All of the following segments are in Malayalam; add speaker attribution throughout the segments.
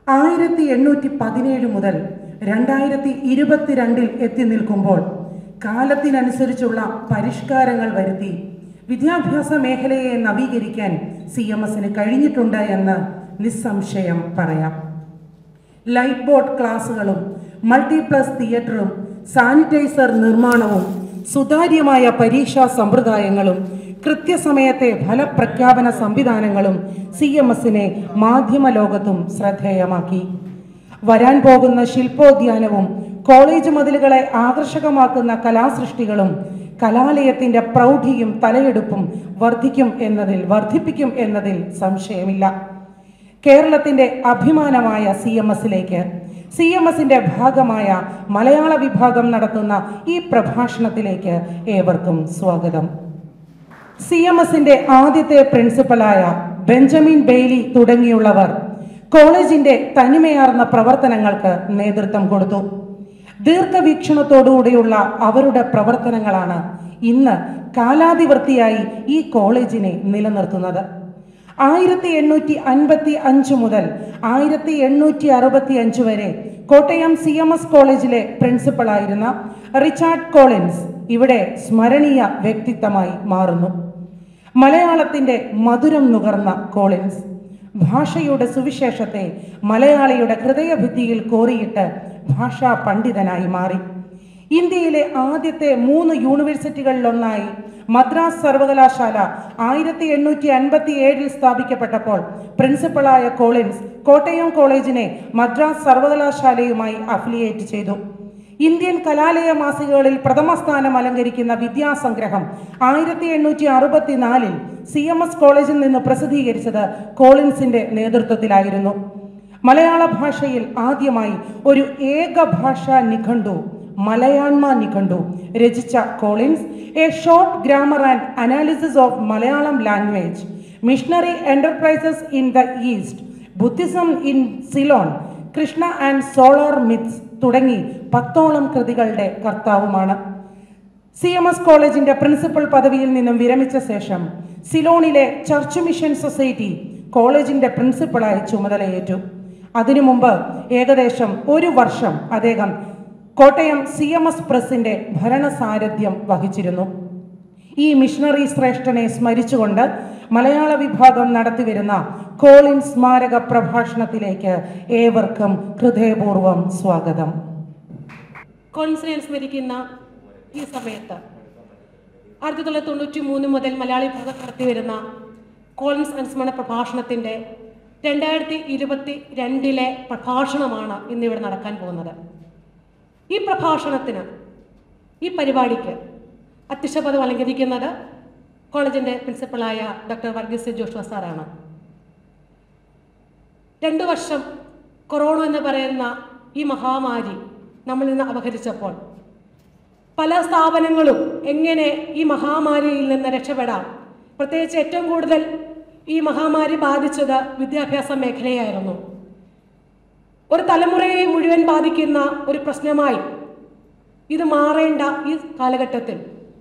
Speaker 1: ആയിരത്തി എണ്ണൂറ്റി പതിനേഴ് മുതൽ രണ്ടായിരത്തി ഇരുപത്തിരണ്ടിൽ എത്തി നിൽക്കുമ്പോൾ കാലത്തിനനുസരിച്ചുള്ള പരിഷ്കാരങ്ങൾ വരുത്തി വിദ്യാഭ്യാസ മേഖലയെ നവീകരിക്കാൻ സി എം എസിന് കഴിഞ്ഞിട്ടുണ്ട് എന്ന് നിസ്സംശയം പറയാം ലൈറ്റ് ബോർഡ് ക്ലാസുകളും മൾട്ടിപ്ലസ് തിയേറ്ററും സാനിറ്റൈസർ നിർമ്മാണവും സുതാര്യമായ പരീക്ഷാ സമ്പ്രദായങ്ങളും കൃത്യസമയത്തെ ഫലപ്രഖ്യാപന സംവിധാനങ്ങളും സി എം എസിനെ മാധ്യമ ലോകത്തും ശ്രദ്ധേയമാക്കി വരാൻ പോകുന്ന ശില്പോദ്യാനവും കോളേജ് മതിലുകളെ ആകർഷകമാക്കുന്ന കലാസൃഷ്ടികളും കലാലയത്തിന്റെ പ്രൗഢിയും തലയെടുപ്പും വർദ്ധിക്കും എന്നതിൽ വർദ്ധിപ്പിക്കും എന്നതിൽ സംശയമില്ല കേരളത്തിന്റെ അഭിമാനമായ സി എം എസിലേക്ക് സി എം എസിന്റെ ഭാഗമായ മലയാള വിഭാഗം നടത്തുന്ന ഈ പ്രഭാഷണത്തിലേക്ക് ഏവർക്കും സ്വാഗതം സി എം എസിന്റെ ആദ്യത്തെ പ്രിൻസിപ്പലായ ബെഞ്ചമിൻ ബെയ്ലി തുടങ്ങിയുള്ളവർ കോളേജിന്റെ തനിമയാർന്ന പ്രവർത്തനങ്ങൾക്ക് നേതൃത്വം കൊടുത്തു ദീർഘവീക്ഷണത്തോടുകൂടിയുള്ള അവരുടെ പ്രവർത്തനങ്ങളാണ് ഇന്ന് കാലാതിവർത്തിയായി ഈ കോളേജിനെ നിലനിർത്തുന്നത് ആയിരത്തി എണ്ണൂറ്റി അൻപത്തി അഞ്ച് മുതൽ ആയിരത്തി എണ്ണൂറ്റി അറുപത്തി അഞ്ച് വരെ കോട്ടയം സി എം എസ് കോളേജിലെ പ്രിൻസിപ്പളായിരുന്ന റിച്ചാർഡ് കോളിൻസ് ഇവിടെ സ്മരണീയ വ്യക്തിത്വമായി മാറുന്നു മലയാളത്തിന്റെ മധുരം നുകർന്ന കോളിൻസ് ഭാഷയുടെ സുവിശേഷത്തെ മലയാളിയുടെ ഹൃദയഭിത്തിയിൽ കോറിയിട്ട് ഭാഷാ പണ്ഡിതനായി മാറി ഇന്ത്യയിലെ ആദ്യത്തെ മൂന്ന് യൂണിവേഴ്സിറ്റികളിലൊന്നായി മദ്രാസ് സർവകലാശാല ആയിരത്തി എണ്ണൂറ്റി അൻപത്തി ഏഴിൽ സ്ഥാപിക്കപ്പെട്ടപ്പോൾ പ്രിൻസിപ്പളായ കോളിൻസ് കോട്ടയം കോളേജിനെ മദ്രാസ് സർവകലാശാലയുമായി അഫിലിയേറ്റ് ചെയ്തു ഇന്ത്യൻ കലാലയ മാസികകളിൽ പ്രഥമ സ്ഥാനം അലങ്കരിക്കുന്ന വിദ്യാസംഗ്രഹം ആയിരത്തി എണ്ണൂറ്റി അറുപത്തിനാലിൽ സി എം എസ് കോളേജിൽ നിന്ന് പ്രസിദ്ധീകരിച്ചത് കോളിൻസിന്റെ നേതൃത്വത്തിലായിരുന്നു മലയാള ഭാഷയിൽ ആദ്യമായി ഒരു ഏകഭാഷാ നിഘണ്ടു മലയാണ്മ നിഘണ്ടു രചിച്ച Collins a short grammar and analysis of Malayalam language missionary enterprises in the east Buddhism in Ceylon Krishna and solar myths തുടങ്ങി പത്തോളം കൃതികളുടെ കർത്താവുമാണ് സി എം എസ് കോളേജിന്റെ പ്രിൻസിപ്പൽ പദവിയിൽ നിന്നും വിരമിച്ച ശേഷം സിലോണിലെ ചർച്ച് മിഷൻ സൊസൈറ്റി കോളേജിന്റെ പ്രിൻസിപ്പളായി ചുമതലയേറ്റു അതിനു മുമ്പ് ഏകദേശം ഒരു വർഷം അദ്ദേഹം കോട്ടയം സി എം എസ് പ്രസിന്റെ ഭരണസാരഥ്യം വഹിച്ചിരുന്നു ഈ മിഷണറി ശ്രേഷ്ഠനെ സ്മരിച്ചുകൊണ്ട് മലയാള വിഭാഗം നടത്തിവരുന്ന കോളിൻ സ്മാരക പ്രഭാഷണത്തിലേക്ക് ഏവർക്കും ഹൃദയപൂർവ്വം സ്വാഗതം
Speaker 2: കോൺസിനെ അനുസ്മരിക്കുന്ന ഈ സമയത്ത് ആയിരത്തി തൊള്ളായിരത്തി തൊണ്ണൂറ്റി മൂന്ന് മുതൽ മലയാളി വിഭാഗം നടത്തിവരുന്ന കോൺസ് അനുസ്മരണ പ്രഭാഷണത്തിൻ്റെ രണ്ടായിരത്തി ഇരുപത്തി രണ്ടിലെ പ്രഭാഷണമാണ് ഇന്നിവിടെ നടക്കാൻ പോകുന്നത് ഈ പ്രഭാഷണത്തിന് ഈ പരിപാടിക്ക് അധ്യക്ഷപദം അലങ്കരിക്കുന്നത് കോളേജിൻ്റെ പ്രിൻസിപ്പളായ ഡോക്ടർ വർഗീസ് ജോഷുവ സാറാണ് രണ്ടു വർഷം കൊറോണ എന്ന് പറയുന്ന ഈ മഹാമാരി നമ്മളിൽ നിന്ന് അപഹരിച്ചപ്പോൾ പല സ്ഥാപനങ്ങളും എങ്ങനെ ഈ മഹാമാരിയിൽ നിന്ന് രക്ഷപ്പെടാം പ്രത്യേകിച്ച് ഏറ്റവും കൂടുതൽ ഈ മഹാമാരി ബാധിച്ചത് വിദ്യാഭ്യാസ മേഖലയായിരുന്നു ഒരു തലമുറയെ മുഴുവൻ ബാധിക്കുന്ന ഒരു പ്രശ്നമായി ഇത് മാറേണ്ട ഈ കാലഘട്ടത്തിൽ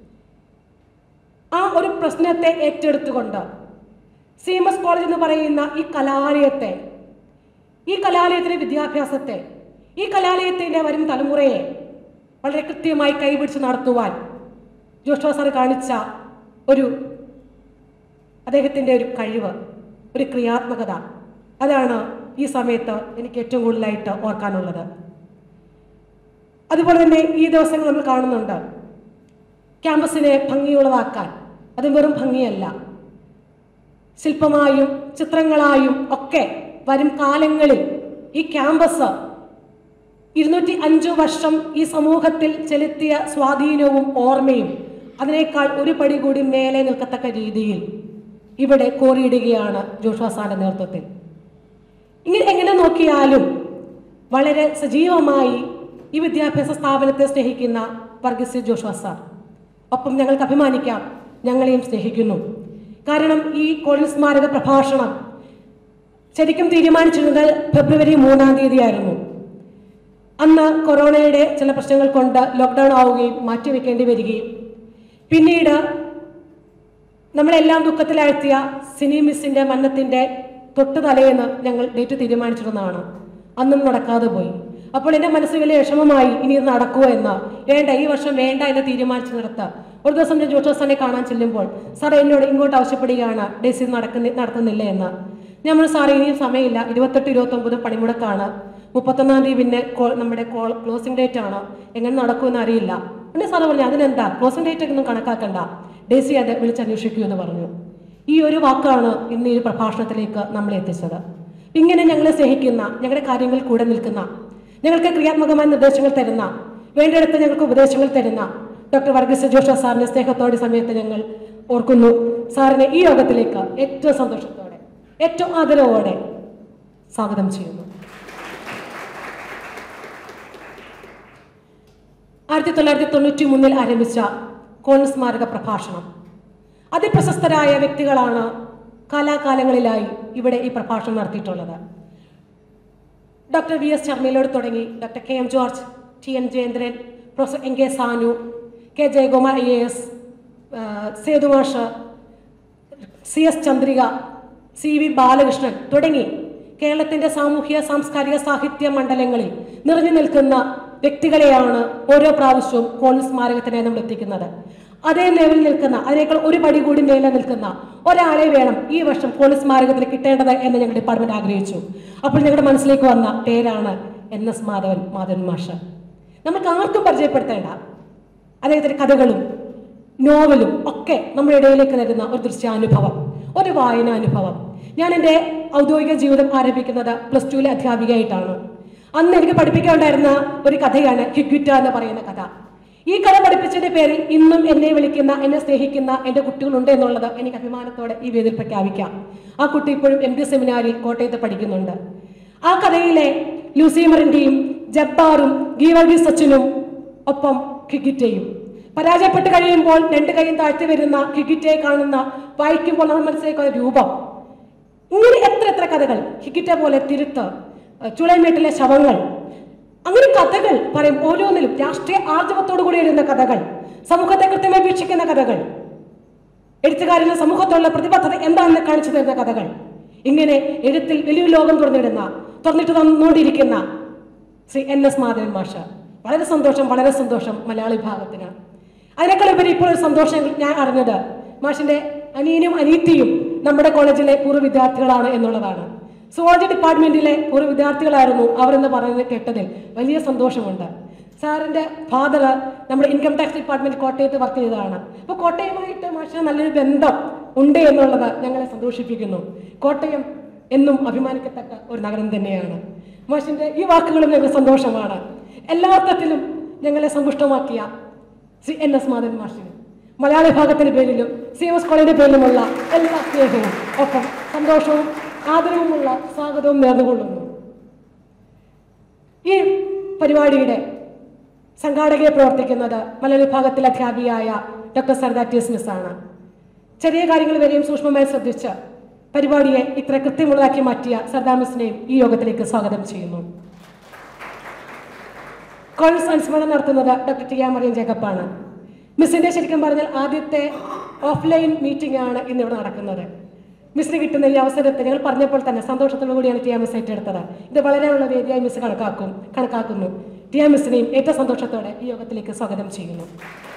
Speaker 2: ആ ഒരു പ്രശ്നത്തെ ഏറ്റെടുത്തുകൊണ്ട് സി എം എസ് കോളേജ് എന്ന് പറയുന്ന ഈ കലാലയത്തെ ഈ കലാലയത്തിലെ വിദ്യാഭ്യാസത്തെ ഈ കലാലയത്തിൻ്റെ വരും തലമുറയെ വളരെ കൃത്യമായി കൈപിടിച്ച് നടത്തുവാൻ ജോഷുവ സാർ കാണിച്ച ഒരു അദ്ദേഹത്തിൻ്റെ ഒരു കഴിവ് ഒരു ക്രിയാത്മകത അതാണ് ഈ സമയത്ത് എനിക്ക് ഏറ്റവും കൂടുതലായിട്ട് ഓർക്കാനുള്ളത് അതുപോലെ തന്നെ ഈ ദിവസങ്ങൾ നമ്മൾ കാണുന്നുണ്ട് ക്യാമ്പസിനെ ഭംഗിയുള്ളതാക്കാൻ അത് വെറും ഭംഗിയല്ല ശില്പമായും ചിത്രങ്ങളായും ഒക്കെ വരും കാലങ്ങളിൽ ഈ ക്യാമ്പസ് ഇരുന്നൂറ്റി അഞ്ച് വർഷം ഈ സമൂഹത്തിൽ ചെലുത്തിയ സ്വാധീനവും ഓർമ്മയും അതിനേക്കാൾ ഒരു പടി കൂടി മേലെ നിൽക്കത്തക്ക രീതിയിൽ ഇവിടെ കോറിയിടുകയാണ് ജോഷുവ സാറിന്റെ നേതൃത്വത്തിൽ ഇങ്ങനെ എങ്ങനെ നോക്കിയാലും വളരെ സജീവമായി ഈ വിദ്യാഭ്യാസ സ്ഥാപനത്തെ സ്നേഹിക്കുന്ന വർഗീസ് ജോഷുവ സാർ ഒപ്പം ഞങ്ങൾക്ക് അഭിമാനിക്കാം ഞങ്ങളെയും സ്നേഹിക്കുന്നു കാരണം ഈ കോളേജ് സ്മാരക പ്രഭാഷണം ശരിക്കും തീരുമാനിച്ചിരുന്നത് ഫെബ്രുവരി മൂന്നാം തീയതിയായിരുന്നു അന്ന് കൊറോണയുടെ ചില പ്രശ്നങ്ങൾ കൊണ്ട് ലോക്ക്ഡൗൺ ആവുകയും മാറ്റിവെക്കേണ്ടി വരികയും പിന്നീട് നമ്മളെല്ലാം ദുഃഖത്തിലാഴ്ത്തിയ സിനി മിസ്സിന്റെ മരണത്തിന്റെ തൊട്ടു തലേന്ന് ഞങ്ങൾ ഡേറ്റ് തീരുമാനിച്ചിരുന്നതാണ് അന്നും നടക്കാതെ പോയി അപ്പോൾ എൻ്റെ മനസ്സിൽ വലിയ വിഷമമായി ഇനി ഇത് നടക്കുമോ എന്ന് വേണ്ട ഈ വർഷം വേണ്ട എന്ന് തീരുമാനിച്ചു നിർത്ത ഒരു ദിവസം ഞാൻ ജോഷോ സാറിനെ കാണാൻ ചെല്ലുമ്പോൾ സാർ എന്നോട് ഇങ്ങോട്ട് ആവശ്യപ്പെടുകയാണ് ഡേസി നടക്കുന്ന നടത്തുന്നില്ല എന്ന് ഞാൻ പറഞ്ഞു സാറേ ഇനിയും സമയമില്ല ഇരുപത്തെട്ട് ഇരുപത്തൊമ്പത് പണിമുടക്കാണ് മുപ്പത്തൊന്നാം തീയതി പിന്നെ കോ- നമ്മുടെ ക്ലോസിംഗ് ഡേറ്റ് ആണ് എങ്ങനെ നടക്കുമെന്ന് അറിയില്ല പിന്നെ സാറ് പറഞ്ഞു അതിനെന്താ ക്ലോസിംഗ് ഡേറ്റ് ഒന്നും കണക്കാക്കണ്ട ഡേസി അത് വിളിച്ചന്വേഷിക്കൂ എന്ന് പറഞ്ഞു ഈ ഒരു വാക്കാണ് ഇന്ന് ഈ പ്രഭാഷണത്തിലേക്ക് നമ്മളെ എത്തിച്ചത് ഇങ്ങനെ ഞങ്ങളെ സ്നേഹിക്കുന്ന ഞങ്ങളുടെ കാര്യങ്ങളിൽ കൂടെ നിൽക്കുന്ന ഞങ്ങൾക്ക് ക്രിയാത്മകമായ നിർദ്ദേശങ്ങൾ തരുന്ന വേണ്ടിയിടത്ത് ഞങ്ങൾക്ക് ഉപദേശങ്ങൾ തരുന്ന ഡോക്ടർ വർഗീസ് ജോഷ സാറിന്റെ സ്നേഹത്തോടെ സമയത്ത് ഞങ്ങൾ ഓർക്കുന്നു സാറിനെ ഈ യോഗത്തിലേക്ക് ഏറ്റവും സന്തോഷത്തോടെ ഏറ്റവും ആദരവോടെ സ്വാഗതം ചെയ്യുന്നു ആയിരത്തി തൊള്ളായിരത്തി തൊണ്ണൂറ്റി മൂന്നിൽ ആരംഭിച്ച കോൺ സ്മാരക പ്രഭാഷണം അതിപ്രശസ്തരായ വ്യക്തികളാണ് കാലാകാലങ്ങളിലായി ഇവിടെ ഈ പ്രഭാഷണം നടത്തിയിട്ടുള്ളത് ഡോക്ടർ വി എസ് ശർമ്മയിലോട് തുടങ്ങി doctor K M George T N Jayendran professor N K Sanu K Jayakumar I A S സേതുമാഷ് C S Chandrika C V Balakrishnan തുടങ്ങി കേരളത്തിന്റെ സാമൂഹ്യ സാംസ്കാരിക സാഹിത്യ മണ്ഡലങ്ങളിൽ നിറഞ്ഞു നിൽക്കുന്ന വ്യക്തികളെയാണ് ഓരോ പ്രാവശ്യവും കോൺ സ്മാരകത്തിനായി നമ്മൾ എത്തിക്കുന്നത് അതേ ലെവലിൽ നിൽക്കുന്ന അതിനേക്കാൾ ഒരു പടി കൂടി മേലെ നിൽക്കുന്ന ഒരാളെ വേണം ഈ വർഷം കോൺ സ്മാരകത്തിന് കിട്ടേണ്ടത് എന്ന് ഞങ്ങൾ ഡിപ്പാർട്ട്മെന്റ് ആഗ്രഹിച്ചു അപ്പോൾ ഞങ്ങളുടെ മനസ്സിലേക്ക് വന്ന പേരാണ് എൻ എസ് മാധവൻ മാധവൻ മാഷ് നമുക്ക് ആർക്കും പരിചയപ്പെടുത്തേണ്ട അദ്ദേഹത്തിന്റെ കഥകളും നോവലും ഒക്കെ നമ്മുടെ ഇടയിലേക്ക് തരുന്ന ഒരു ദൃശ്യാനുഭവം ഒരു വായനാനുഭവം ഞാൻ എൻ്റെ ഔദ്യോഗിക ജീവിതം ആരംഭിക്കുന്നത് പ്ലസ് ടുവിലെ അധ്യാപികയായിട്ടാണ് അന്ന് എനിക്ക് പഠിപ്പിക്കാനുണ്ടായിരുന്ന ഒരു കഥയാണ് ഹിഗ്വിറ്റ എന്ന് പറയുന്ന കഥ ഈ കഥ പഠിപ്പിച്ചതിന്റെ പേരിൽ ഇന്നും എന്നെ വിളിക്കുന്ന എന്നെ സ്നേഹിക്കുന്ന എൻ്റെ കുട്ടികളുണ്ട് എന്നുള്ളത് എനിക്ക് അഭിമാനത്തോടെ ഈ വേദിയിൽ പ്രഖ്യാപിക്കാം ആ കുട്ടി ഇപ്പോഴും എം ഡി സെമിനാരിൽ കോട്ടയത്ത് പഠിക്കുന്നുണ്ട് ആ കഥയിലെ ലൂസിമറിന്റെയും ജബ്ബാറും ഗീവർഗി സച്ചിനും ഒപ്പം കിഗിറ്റയും പരാജയപ്പെട്ട് കഴിയുമ്പോൾ രണ്ട് കൈയും താഴ്ത്തി വരുന്ന കിഗിറ്റയെ കാണുന്ന വായിക്കുമ്പോൾ നമ്മൾ മനസ്സിലാക്കുന്ന രൂപം ഇങ്ങനെ എത്ര എത്ര കഥകൾ ഹിഗിറ്റ പോലെ തിരുത്ത് ചുളമേട്ടിലെ ശവങ്ങൾ അങ്ങനെ കഥകൾ പറയും ഓരോന്നിലും രാഷ്ട്രീയ ആർജവത്തോടു കൂടി എഴുതുന്ന കഥകൾ സമൂഹത്തെ കൃത്യമായി വീക്ഷിക്കുന്ന കഥകൾ എഴുത്തുകാരന് സമൂഹത്തോടുള്ള പ്രതിബദ്ധത എന്താണെന്ന് കാണിച്ചു തരുന്ന കഥകൾ ഇങ്ങനെ എഴുത്തിൽ വലിയൊരു ലോകം തുറന്നിടുന്ന തുറന്നിട്ട് തന്നുകൊണ്ടിരിക്കുന്ന ശ്രീ എൻ എസ് മാധവൻ മാഷ വളരെ സന്തോഷം വളരെ സന്തോഷം മലയാളി വിഭാഗത്തിന് അതിനേക്കാൾ ഉപരി ഇപ്പോൾ ഒരു സന്തോഷം ഞാൻ അറിഞ്ഞത് മാഷിന്റെ അനിയനും അനീത്തിയും നമ്മുടെ കോളേജിലെ പൂർവ്വ വിദ്യാർത്ഥികളാണ് എന്നുള്ളതാണ് സുവോളജി ഡിപ്പാർട്ട്മെന്റിലെ പൂർവ്വ വിദ്യാർത്ഥികളായിരുന്നു അവരെന്ന് പറയുന്നത് കേട്ടതിൽ വലിയ സന്തോഷമുണ്ട് സാറിന്റെ ഫാദർ നമ്മുടെ ഇൻകം ടാക്സ് ഡിപ്പാർട്ട്മെന്റ് കോട്ടയത്ത് വർക്ക് ചെയ്തതാണ് അപ്പോൾ കോട്ടയമായിട്ട് മാഷിന് നല്ലൊരു ബന്ധം ഉണ്ട് എന്നുള്ളത് ഞങ്ങളെ സന്തോഷിപ്പിക്കുന്നു കോട്ടയം എന്നും അഭിമാനിക്കത്തക്ക ഒരു നഗരം തന്നെയാണ് മാഷിന്റെ ഈ വാക്കുകളും ഞങ്ങൾക്ക് സന്തോഷമാണ് എല്ലാ അർത്ഥത്തിലും ഞങ്ങളെ സമ്പുഷ്ടമാക്കിയ ശ്രീ എൻ എസ് മാധവൻ മാഷിന് മലയാള വിഭാഗത്തിന്റെ പേരിലും സി എം എസ് കോളേജിന്റെ പേരിലുമുള്ള എല്ലാ സ്നേഹവും ഒപ്പം സന്തോഷവും ആദരവുമുള്ള സ്വാഗതവും നേർന്നുകൊള്ളുന്നു ഈ പരിപാടിയുടെ സംഘാടകയെ പ്രവർത്തിക്കുന്നത് മലയാള വിഭാഗത്തിലെ അധ്യാപികയായ ഡോക്ടർ സർദാറ്റിയസ് മിസ് ആണ് ചെറിയ കാര്യങ്ങൾ വരെയും സൂക്ഷ്മമായി ശ്രദ്ധിച്ച് പരിപാടിയെ ഇത്ര കൃത്യമുള്ളതാക്കി മാറ്റിയ സർദാർ മിസ്സിനെയും ഈ യോഗത്തിലേക്ക് സ്വാഗതം ചെയ്യുന്നു കോൺസ് അനുസ്മരണം നടത്തുന്നത് ഡോക്ടർ ടി ആർ മറിയം ജേക്കബാണ് മിസ്സിന്റെ ശരിക്കും പറഞ്ഞാൽ ആദ്യത്തെ ഓഫ്ലൈൻ മീറ്റിംഗ് ആണ് ഇന്നിവിടെ നടക്കുന്നത് മിസ്സിന് കിട്ടുന്ന ഈ അവസരത്തെ ഞങ്ങൾ പറഞ്ഞപ്പോൾ തന്നെ സന്തോഷത്തോടു കൂടിയാണ് ടി ആർ മിസ് ഏറ്റെടുത്തത് ഇത് വളരെയുള്ള വേദിയായി മിസ് കണക്കാക്കും കണക്കാക്കുന്നു ടി ആർ മിസ്സിനെയും ഏറ്റവും സന്തോഷത്തോടെ ഈ യോഗത്തിലേക്ക് സ്വാഗതം ചെയ്യുന്നു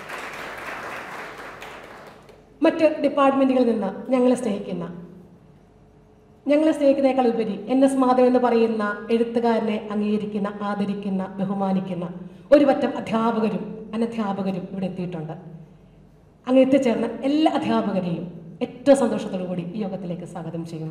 Speaker 2: മറ്റ് ഡിപ്പാർട്ട്മെന്റുകളിൽ നിന്ന് ഞങ്ങളെ സ്നേഹിക്കുന്ന ഞങ്ങളെ സ്നേഹിക്കുന്നതിനേക്കാൾ ഉപരി എൻ എസ് മാധവ് എന്ന് പറയുന്ന എഴുത്തുകാരനെ അംഗീകരിക്കുന്ന ആദരിക്കുന്ന ബഹുമാനിക്കുന്ന ഒരു പറ്റം അധ്യാപകരും അനധ്യാപകരും ഇവിടെ എത്തിയിട്ടുണ്ട് അങ്ങ് എത്തിച്ചേർന്ന എല്ലാ അധ്യാപകരെയും ഏറ്റവും സന്തോഷത്തോടു കൂടി ഈ യോഗത്തിലേക്ക് സ്വാഗതം ചെയ്യുന്നു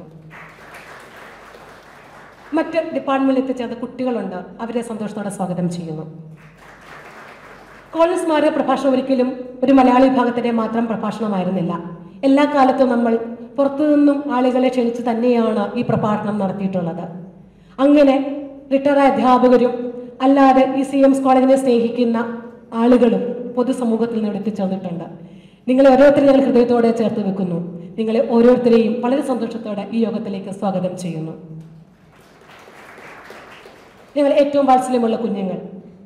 Speaker 2: മറ്റ് ഡിപ്പാർട്ട്മെന്റിൽ എത്തിച്ചേർന്ന കുട്ടികളുണ്ട് അവരെ സന്തോഷത്തോടെ സ്വാഗതം ചെയ്യുന്നു കോൺഗ്രസ് സ്മാരക പ്രഭാഷണം ഒരിക്കലും ഒരു മലയാളി വിഭാഗത്തിന്റെ മാത്രം പ്രഭാഷണമായിരുന്നില്ല എല്ലാ കാലത്തും നമ്മൾ പുറത്തു നിന്നും ആളുകളെ ക്ഷണിച്ച് തന്നെയാണ് ഈ പ്രഭാഷണം നടത്തിയിട്ടുള്ളത് അങ്ങനെ റിട്ടയറായ അധ്യാപകരും അല്ലാതെ ഈ സി എംസ് കോളേജിനെ സ്നേഹിക്കുന്ന ആളുകളും പൊതുസമൂഹത്തിൽ നിന്ന് എത്തിച്ചേർന്നിട്ടുണ്ട് നിങ്ങളെ ഓരോരുത്തരെയും ഞങ്ങൾ ഹൃദയത്തോടെ ചേർത്ത് വെക്കുന്നു നിങ്ങളെ ഓരോരുത്തരെയും വളരെ സന്തോഷത്തോടെ ഈ യോഗത്തിലേക്ക് സ്വാഗതം ചെയ്യുന്നു ഞങ്ങൾ ഏറ്റവും വാത്സല്യമുള്ള കുഞ്ഞുങ്ങൾ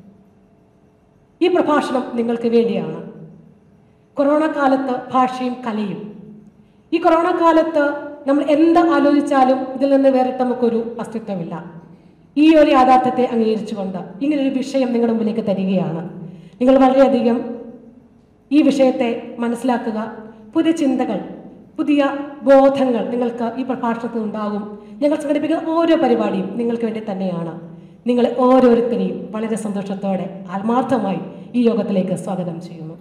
Speaker 2: ഈ പ്രഭാഷണം നിങ്ങൾക്ക് വേണ്ടിയാണ് കൊറോണ കാലത്ത് ഭാഷയും കലയും ഈ കൊറോണ കാലത്ത് നമ്മൾ എന്ത് ആലോചിച്ചാലും ഇതിൽ നിന്ന് വേറിട്ട് നമുക്കൊരു അസ്തിത്വമില്ല ഈ ഒരു യാഥാർത്ഥ്യത്തെ അംഗീകരിച്ചുകൊണ്ട് ഇങ്ങനൊരു വിഷയം നിങ്ങളുടെ മുമ്പിലേക്ക് തരികയാണ് നിങ്ങൾ വളരെയധികം ഈ വിഷയത്തെ മനസ്സിലാക്കുക പുതിയ ചിന്തകൾ പുതിയ ബോധങ്ങൾ നിങ്ങൾക്ക് ഈ പ്രഭാഷണത്തിൽ ഉണ്ടാകും ഞങ്ങൾ സംഘടിപ്പിക്കുന്ന ഓരോ പരിപാടിയും നിങ്ങൾക്ക് വേണ്ടി തന്നെയാണ് നിങ്ങളെ ഓരോരുത്തരെയും വളരെ സന്തോഷത്തോടെ ആത്മാർത്ഥമായി ഈ യോഗത്തിലേക്ക് സ്വാഗതം ചെയ്യുന്നു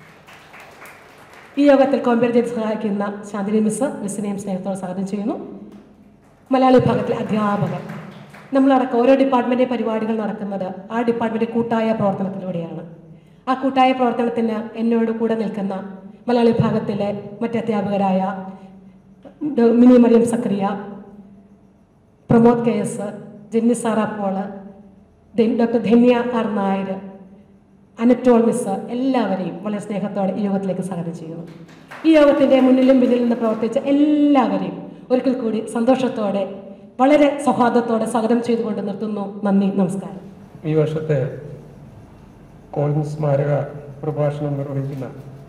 Speaker 2: ഈ യോഗത്തിൽ കോമ്പയർ ചെയ്ത് സഹായിക്കുന്ന ശാന്തിനി മിസ് മിസ്സിനെയും സ്നേഹത്തോടെ സ്വാഗതം ചെയ്യുന്നു മലയാളി വിഭാഗത്തിലെ അധ്യാപകർ നമ്മളടക്കം ഓരോ ഡിപ്പാർട്ട്മെൻറ്റ് പരിപാടികൾ നടക്കുന്നത് ആ ഡിപ്പാർട്ട്മെൻറ്റ് കൂട്ടായ പ്രവർത്തനത്തിലൂടെയാണ് ആ കൂട്ടായ പ്രവർത്തനത്തിന് എന്നോട് കൂടെ നിൽക്കുന്ന മലയാളി വിഭാഗത്തിലെ മറ്റ് അധ്യാപകരായ ഡോ- Mini Mariam Zacharia Pramod K S Jenny Sara Paul ധൻ- doctor Dhanya R Nair Anatole miss എല്ലാവരെയും വളരെ സ്നേഹത്തോടെ ഈ യോഗത്തിലേക്ക് സ്വാഗതം ചെയ്യുന്നു ഈ യോഗത്തിൻ്റെ മുന്നിലും പിന്നിലും നിന്ന് പ്രവർത്തിച്ച എല്ലാവരെയും ഒരിക്കൽ കൂടി സന്തോഷത്തോടെ വളരെ സൗഹാർദ്ദത്തോടെ സ്വാഗതം ചെയ്തുകൊണ്ട് നിർത്തുന്നു നന്ദി നമസ്കാരം
Speaker 3: ഈ വർഷത്തെ കോളിൻസ് സ്മാരക പ്രഭാഷണം നിർവഹിക്കുന്ന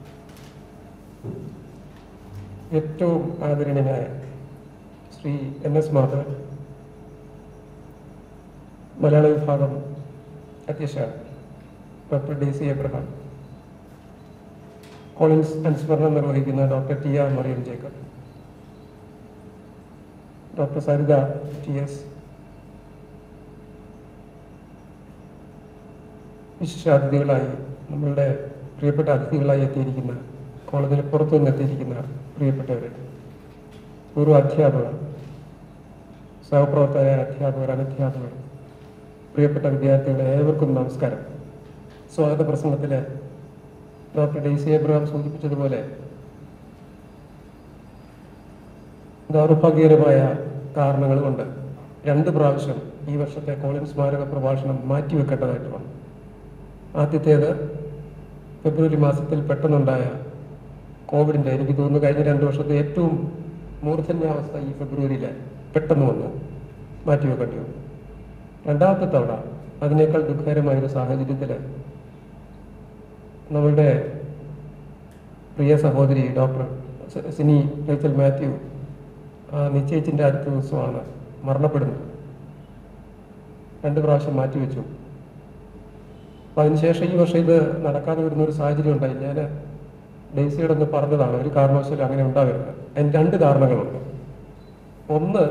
Speaker 3: ഏറ്റവും ആദരണീയനായ ശ്രീ എൻ എസ് മാധവൻ മലയാള വിഭാഗം അധ്യക്ഷ doctor D C Abraham Collins അനുസ്മരണം നിർവഹിക്കുന്ന doctor T R Mariam Jacob doctor Saritha T S വിശിഷ്ടാതിഥികളായി നമ്മളുടെ പ്രിയപ്പെട്ട അതിഥികളായി എത്തിയിരിക്കുന്ന കോളേജിന് പുറത്തു നിന്ന് എത്തിയിരിക്കുന്ന പ്രിയപ്പെട്ടവർ പൂർവ്വ അധ്യാപകർ സഹപ്രവർത്തകരായ അധ്യാപകർ അനധ്യാപകർ പ്രിയപ്പെട്ട വിദ്യാർത്ഥികളെ ഏവർക്കും നമസ്കാരം സ്വാഗത പ്രസംഗത്തിൽ ഡോക്ടർ ഡെയ്സി എബ്രഹാം സൂചിപ്പിച്ചതുപോലെ ദൗർഭാഗ്യകരമായ കാരണങ്ങൾ കൊണ്ട് രണ്ട് പ്രാവശ്യം ഈ വർഷത്തെ കോളിൻ സ്മാരക പ്രഭാഷണം മാറ്റിവെക്കേണ്ടതായിട്ട് വന്നു ആദ്യത്തേത് ഫെബ്രുവരി മാസത്തിൽ പെട്ടെന്നുണ്ടായ കോവിഡിൻ്റെ എനിക്ക് തോന്നുന്നു കഴിഞ്ഞ രണ്ട് വർഷത്തെ ഏറ്റവും മൂർധന്യാവസ്ഥ ഈ ഫെബ്രുവരിയിൽ പെട്ടെന്ന് വന്നു മാറ്റിവെക്കേണ്ടി വന്നു രണ്ടാമത്തെ തവണ അതിനേക്കാൾ ദുഃഖകരമായൊരു സാഹചര്യത്തിൽ നമ്മളുടെ പ്രിയ സഹോദരി ഡോക്ടർ സ- സിനി റേച്ചൽ മാത്യു ആ നിശ്ചയിച്ചിൻ്റെ അടുത്ത ദിവസമാണ് മരണപ്പെടുന്നത് രണ്ട് പ്രാവശ്യം മാറ്റിവെച്ചു അപ്പം അതിനുശേഷം ഈ വർഷം ഇത് നടക്കാതെ വരുന്ന ഒരു സാഹചര്യം ഉണ്ടായി ഞാൻ ഡെയ്സിയോട് ഒന്ന് പറഞ്ഞതാണ് ഒരു കാരണവശാലും അങ്ങനെ ഉണ്ടാവരുത് അതിന് രണ്ട് കാരണങ്ങളുണ്ട് ഒന്ന്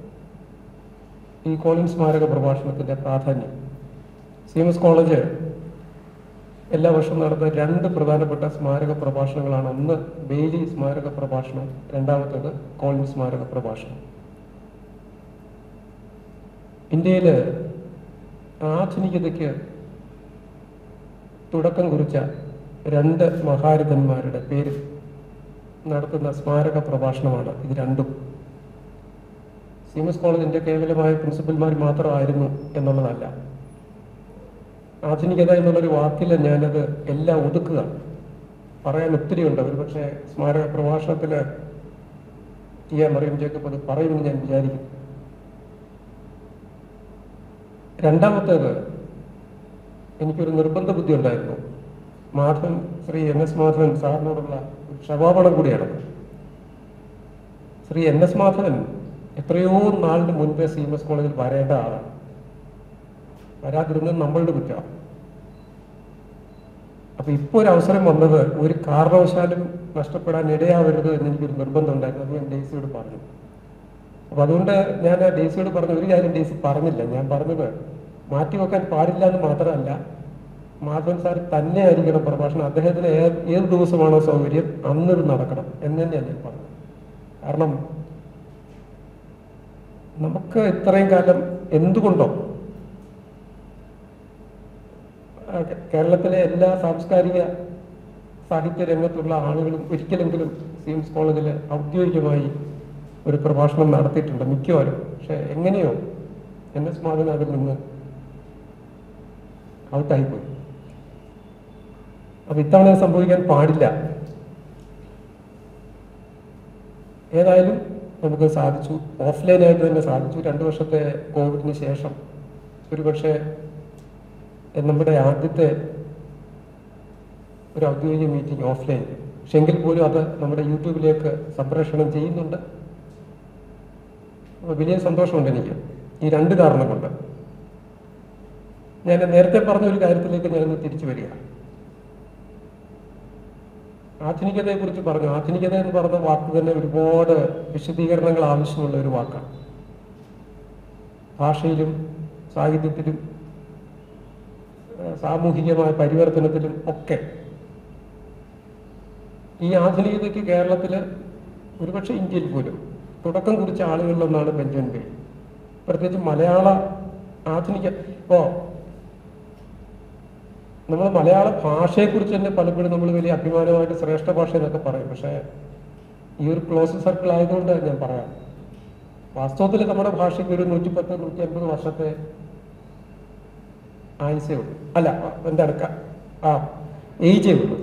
Speaker 3: ഈ കോളിൻ സ്മാരക പ്രഭാഷണത്തിന്റെ പ്രാധാന്യം സി എം എസ് കോളേജ് എല്ലാ വർഷവും നടത്തുന്ന രണ്ട് പ്രധാനപ്പെട്ട സ്മാരക പ്രഭാഷണങ്ങളാണ് ഒന്ന് ബെയിലി സ്മാരക പ്രഭാഷണം രണ്ടാമത്തേത് കോളിൻ സ്മാരക പ്രഭാഷണം ഇന്ത്യയിൽ ആധുനികതയ്ക്ക് തുടക്കം കുറിച്ച രണ്ട് മഹാരഥന്മാരുടെ പേര് നടത്തുന്ന സ്മാരക പ്രഭാഷണമാണ് ഇത് രണ്ടും സി എം എസ് കോളേജിന്റെ കേവലമായ പ്രിൻസിപ്പൽമാർ മാത്രമായിരുന്നു എന്നുള്ളതല്ല ആധുനികത എന്നുള്ളൊരു വാക്കിൽ ഞാനത് എല്ലാം ഒതുക്കുക പറയാൻ ഒത്തിരിയുണ്ട് ഒരുപക്ഷെ സ്മാരക പ്രഭാഷണത്തിൽ ടി എ മറിയം ജേക്കബ് അത് പറയുമെന്ന് ഞാൻ വിചാരിക്കുന്നു രണ്ടാമത്തേത് എനിക്കൊരു നിർബന്ധ ബുദ്ധി ഉണ്ടായിരുന്നു മാധവൻ ശ്രീ എൻ എസ് മാധവൻ സാറിനോടുള്ള ഒരു ക്ഷമാപണം കൂടിയാണ് ശ്രീ എൻ എസ് മാധവൻ എത്രയോ നാളിന് മുൻപേ സി എം എസ് കോളേജിൽ വരേണ്ട ആളാണ് വരാതിരുന്നത് നമ്മളുടെ കുറ്റമാണ് അപ്പൊ ഇപ്പോൾ ഒരു അവസരം വന്നത് ഒരു കാരണവശാലും നഷ്ടപ്പെടാൻ ഇടയാവരുത് എന്ന് എനിക്കൊരു നിർബന്ധം ഉണ്ടായിരുന്നു അത് ഞാൻ ഡേസിയോട് പറഞ്ഞു അപ്പൊ അതുകൊണ്ട് ഞാൻ ആ ഡേസിയോട് പറഞ്ഞ ഒരു കാര്യം ഡേസി പറഞ്ഞില്ല ഞാൻ പറഞ്ഞത് മാറ്റിവെക്കാൻ പാടില്ല എന്ന് മാത്രമല്ല മാധവൻ സാർ തന്നെ ആയിരിക്കണം പ്രഭാഷണം അദ്ദേഹത്തിന് ഏത് ഏത് ദിവസമാണോ സൗകര്യം അന്നത് നടക്കണം എന്ന് തന്നെയാണ് ഞാൻ പറഞ്ഞത് കാരണം നമുക്ക് ഇത്രയും കാലം എന്തുകൊണ്ടോ ആ, കേ- കേരളത്തിലെ എല്ലാ സാംസ്കാരിക സാഹിത്യ രംഗത്തുള്ള ആളുകളും ഒരിക്കലെങ്കിലും സീംസ് കോളേജിൽ ഔദ്യോഗികമായി ഒരു പ്രഭാഷണം നടത്തിയിട്ടുണ്ട് മിക്കവാറും പക്ഷെ എങ്ങനെയോ എൻ എസ് മാധവൻ അതിൽ നിന്ന് ഔട്ടായിപ്പോയി അപ്പൊ ഇത്തവണ അത് സംഭവിക്കാൻ പാടില്ല ഏതായാലും നമുക്ക് സാധിച്ചു ഓഫ്ലൈനായിട്ട് തന്നെ സാധിച്ചു രണ്ടു വർഷത്തെ കോവിഡിന് ശേഷം ഒരുപക്ഷെ നമ്മുടെ ആദ്യത്തെ ഒരു ഔദ്യോഗിക മീറ്റിംഗ് ഓഫ്ലൈൻ പക്ഷെ എങ്കിൽ പോലും അത് നമ്മുടെ യൂട്യൂബിലേക്ക് സംപ്രേഷണം ചെയ്യുന്നുണ്ട് അപ്പോൾ വലിയ സന്തോഷമുണ്ട് എനിക്ക് ഈ രണ്ട് കാരണം കൊണ്ട് ഞാൻ നേരത്തെ പറഞ്ഞ ഒരു കാര്യത്തിലേക്ക് ഞാനൊന്ന് തിരിച്ചു വരിക ആധുനികതയെ കുറിച്ച് പറഞ്ഞു ആധുനികത എന്ന് പറഞ്ഞ വാക്ക് തന്നെ ഒരുപാട് വിശദീകരണങ്ങൾ ആവശ്യമുള്ള ഒരു വാക്കാണ് ഭാഷയിലും സാഹിത്യത്തിലും ഏഹ് സാമൂഹികമായ പരിവർത്തനത്തിലും ഒക്കെ ഈ ആധുനികതയ്ക്ക് കേരളത്തിൽ ഒരുപക്ഷെ ഇന്ത്യയിൽ പോലും തുടക്കം കുറിച്ച ആളുകളിലൊന്നാണ് ബെഞ്ചമിൻ ബേ പ്രത്യേകിച്ച് മലയാള ആധുനിക ഇപ്പോ നമ്മൾ മലയാള ഭാഷയെക്കുറിച്ച് തന്നെ പലപ്പോഴും നമ്മൾ വലിയ അഭിമാനമായിട്ട് ശ്രേഷ്ഠ ഭാഷ എന്നൊക്കെ പറയും പക്ഷേ ഈ ഒരു ക്ലോസ് സർക്കിൾ ആയതുകൊണ്ട് ഞാൻ പറയാം വാസ്തവത്തിൽ നമ്മുടെ ഭാഷയ്ക്ക് ഒരു നൂറ്റിപ്പത്ത് നൂറ്റി അൻപത് വർഷത്തെ ആയുസേ ഉള്ളൂ അല്ല എന്താണ് ക- ആ ഏജേ ഉള്ളൂ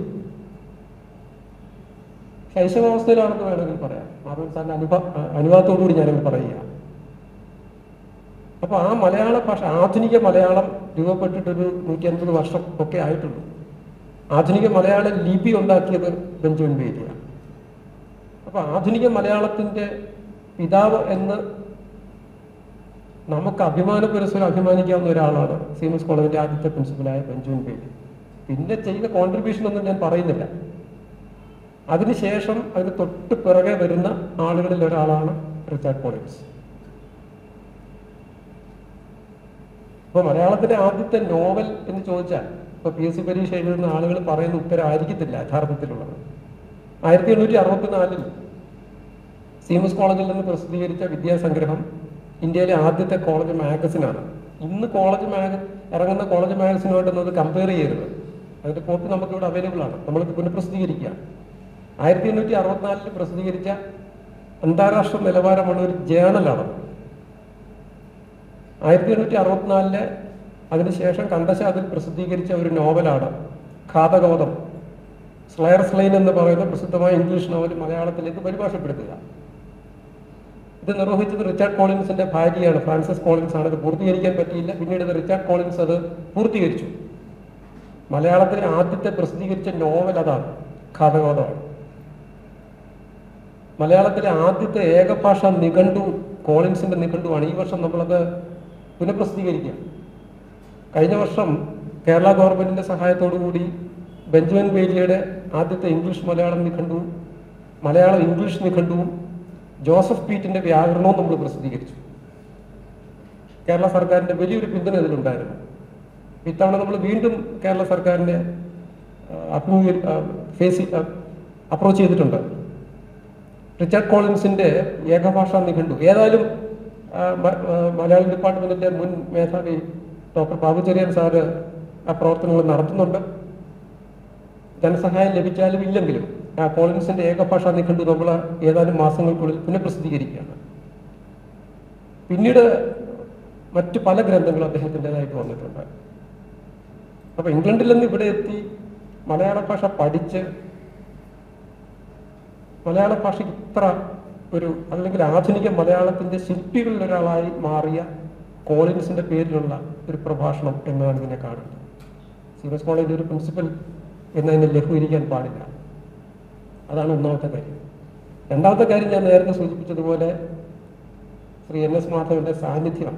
Speaker 3: ശൈശവാവസ്ഥയിലാണെന്ന് വേണമെങ്കിൽ പറയാം മാധവൻ സാറിന്റെ അനുഭ അനുഭവത്തോടുകൂടി ഞാനത് പറയുക അപ്പൊ ആ മലയാള ഭാഷ ആധുനിക മലയാളം രൂപപ്പെട്ടിട്ടൊരു നൂറ്റി അൻപത് വർഷം ഒക്കെ ആയിട്ടുള്ളൂ ആധുനിക മലയാള ലിപി ഉണ്ടാക്കിയത് ബെഞ്ചമിൻ ബേരിയാണ് അപ്പൊ ആധുനിക മലയാളത്തിന്റെ പിതാവ് എന്ന് നമുക്ക് അഭിമാന പുരസ്സരം അഭിമാനിക്കാവുന്ന ഒരാളാണ് സീമസ് കോളേജിന്റെ ആദ്യത്തെ പ്രിൻസിപ്പലായ ബെഞ്ചമിൻ ബേരി പിന്നെ ചെയ്ത കോൺട്രിബ്യൂഷൻ ഒന്നും ഞാൻ പറയുന്നില്ല അതിനുശേഷം അതിന് തൊട്ട് പിറകെ വരുന്ന ആളുകളിൽ ഒരാളാണ് റിച്ചാർഡ് കോളിൻസ് ഇപ്പൊ മലയാളത്തിലെ ആദ്യത്തെ നോവൽ എന്ന് ചോദിച്ചാൽ ഇപ്പൊ പി എസ് സി പരീക്ഷ എഴുതുന്ന ആളുകൾ പറയുന്ന ഉത്തരം ആയിരിക്കത്തില്ല യഥാർത്ഥത്തിലുള്ളത് ആയിരത്തി എണ്ണൂറ്റി അറുപത്തിനാലിൽ സീമസ് കോളേജിൽ നിന്ന് പ്രസിദ്ധീകരിച്ച വിദ്യാസംഗ്രഹം ഇന്ത്യയിലെ ആദ്യത്തെ കോളേജ് മാഗസിനാണ് ഇന്ന് കോളേജ് മാഗ ഇറങ്ങുന്ന കോളേജ് മാഗസിനുമായിട്ടൊന്നും അത് കമ്പയർ ചെയ്യരുത് അതിന്റെ കോപ്പി നമുക്ക് ഇവിടെ അവൈലബിൾ ആണ് നമ്മൾക്ക് പുനഃപ്രസിദ്ധീകരിക്കുക ആയിരത്തി എണ്ണൂറ്റി അറുപത്തിനാലിൽ പ്രസിദ്ധീകരിച്ച അന്താരാഷ്ട്ര നിലവാരമുള്ള ഒരു ജേണലാണ് ആയിരത്തി എണ്ണൂറ്റി അറുപത്തിനാലില് അതിനുശേഷം കണ്ടശാതിൽ പ്രസിദ്ധീകരിച്ച ഒരു നോവലാണ് ഘാതകവധം സ്ലയർ സ്ലൈൻ എന്ന് പറയുന്ന പ്രസിദ്ധമായ ഇംഗ്ലീഷ് നോവൽ മലയാളത്തിലേക്ക് പരിഭാഷപ്പെടുത്തുക ഇത് നിർവഹിച്ചത് റിച്ചാർഡ് കോളിൻസിന്റെ ഭാര്യയാണ് ഫ്രാൻസിസ് കോളിൻസ് ആണ് ഇത് പൂർത്തീകരിക്കാൻ പറ്റിയില്ല പിന്നീട് ഇത് റിച്ചാർഡ് കോളിൻസ് അത് പൂർത്തീകരിച്ചു മലയാളത്തിലെ ആദ്യത്തെ പ്രസിദ്ധീകരിച്ച നോവൽ അതാണ് ഘാതകവധമാണ് മലയാളത്തിലെ ആദ്യത്തെ ഏകഭാഷ നിഘണ്ടു കോളിൻസിന്റെ നിഘണ്ടുവാണ് ഈ വർഷം നമ്മളത് പുനഃപ്രസിദ്ധീകരിക്കുക കഴിഞ്ഞ വർഷം കേരള ഗവൺമെന്റിന്റെ സഹായത്തോടു കൂടി ബെഞ്ചമിൻ ബേലിയുടെ ആദ്യത്തെ ഇംഗ്ലീഷ് മലയാളം നിഘണ്ടുവും മലയാളം ഇംഗ്ലീഷ് നിഘണ്ടുവും ജോസഫ് പീറ്റിന്റെ വ്യാകരണവും നമ്മൾ പ്രസിദ്ധീകരിച്ചു കേരള സർക്കാരിന്റെ വലിയൊരു പിന്തുണ ഇതിലുണ്ടായിരുന്നു ഇത്തവണ നമ്മൾ വീണ്ടും കേരള സർക്കാരിനെ ആ, അഭിമുഖീ- ആ, ഫേസ് അപ്രോച്ച് ചെയ്തിട്ടുണ്ട് റിച്ചാർഡ് കോളിൻസിന്റെ ഏകഭാഷാ നിഘണ്ടു ഏതായാലും ആ, മ- ആ, മലയാളം ഡിപ്പാർട്ട്മെന്റിന്റെ മുൻ മേധാവി ഡോക്ടർ ബാബുചെറിയൻ സാറ് ആ പ്രവർത്തനങ്ങൾ നടത്തുന്നുണ്ട് ധനസഹായം ലഭിച്ചാലും ഇല്ലെങ്കിലും ആ കോളിൻസിന്റെ ഏകഭാഷാ നിഘണ്ടു നമ്മൾ ഏതാനും മാസങ്ങൾക്കുള്ളിൽ പുനഃപ്രസിദ്ധീകരിക്കുകയാണ് പിന്നീട് മറ്റു പല ഗ്രന്ഥങ്ങളും അദ്ദേഹത്തിൻ്റെതായിട്ട് വന്നിട്ടുണ്ട് അപ്പൊ ഇംഗ്ലണ്ടിൽ നിന്ന് ഇവിടെ എത്തി മലയാള ഭാഷ പഠിച്ച് മലയാള ഭാഷയ്ക്ക് ഇത്ര ഒരു അല്ലെങ്കിൽ ആധുനിക മലയാളത്തിന്റെ ശില്പികളിൽ ഒരാളായി മാറിയ കോളിൻസിന്റെ പേരിലുള്ള ഒരു പ്രഭാഷണം എന്നാണ് ഇതിനെ കാണുന്നത് സീരിയസ് കോളേജിന്റെ ഒരു പ്രിൻസിപ്പൽ എന്നതിനെ ലഘൂകരിക്കാൻ പാടില്ല അതാണ് ഒന്നാമത്തെ കാര്യം രണ്ടാമത്തെ കാര്യം ഞാൻ നേരത്തെ സൂചിപ്പിച്ചതുപോലെ ശ്രീ എൻ എസ് മാധവന്റെ സാന്നിധ്യം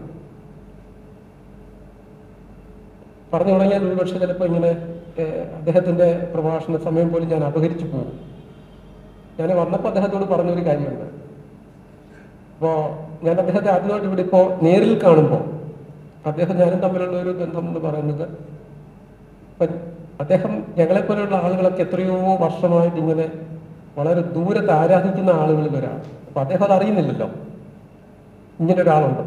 Speaker 3: പറഞ്ഞു തുടങ്ങിയാൽ ഒരുപക്ഷെ ചിലപ്പോൾ ഇങ്ങനെ ഏഹ്, അദ്ദേഹത്തിന്റെ പ്രഭാഷണ സമയം പോലും ഞാൻ അപഹരിച്ചു പോകും ഞാൻ വന്നപ്പോൾ അദ്ദേഹത്തോട് പറഞ്ഞൊരു കാര്യമുണ്ട് അപ്പോൾ ഞാൻ അദ്ദേഹത്തെ ആദ്യമായിട്ട് ഇവിടെ ഇപ്പോൾ നേരിൽ കാണുമ്പോൾ അദ്ദേഹം ഞാനും തമ്മിലുള്ള ഒരു ബന്ധം എന്ന് പറയുന്നത് ഇപ്പം അദ്ദേഹം ഞങ്ങളെപ്പോലെയുള്ള ആളുകളൊക്കെ എത്രയോ വർഷമായിട്ട് ഇങ്ങനെ വളരെ ദൂരത്ത് ആരാധിക്കുന്ന ആളുകളിൽ ഒരാൾ അപ്പൊ അദ്ദേഹം അത് അറിയുന്നില്ലല്ലോ ഇങ്ങനെ ഒരാളുണ്ട്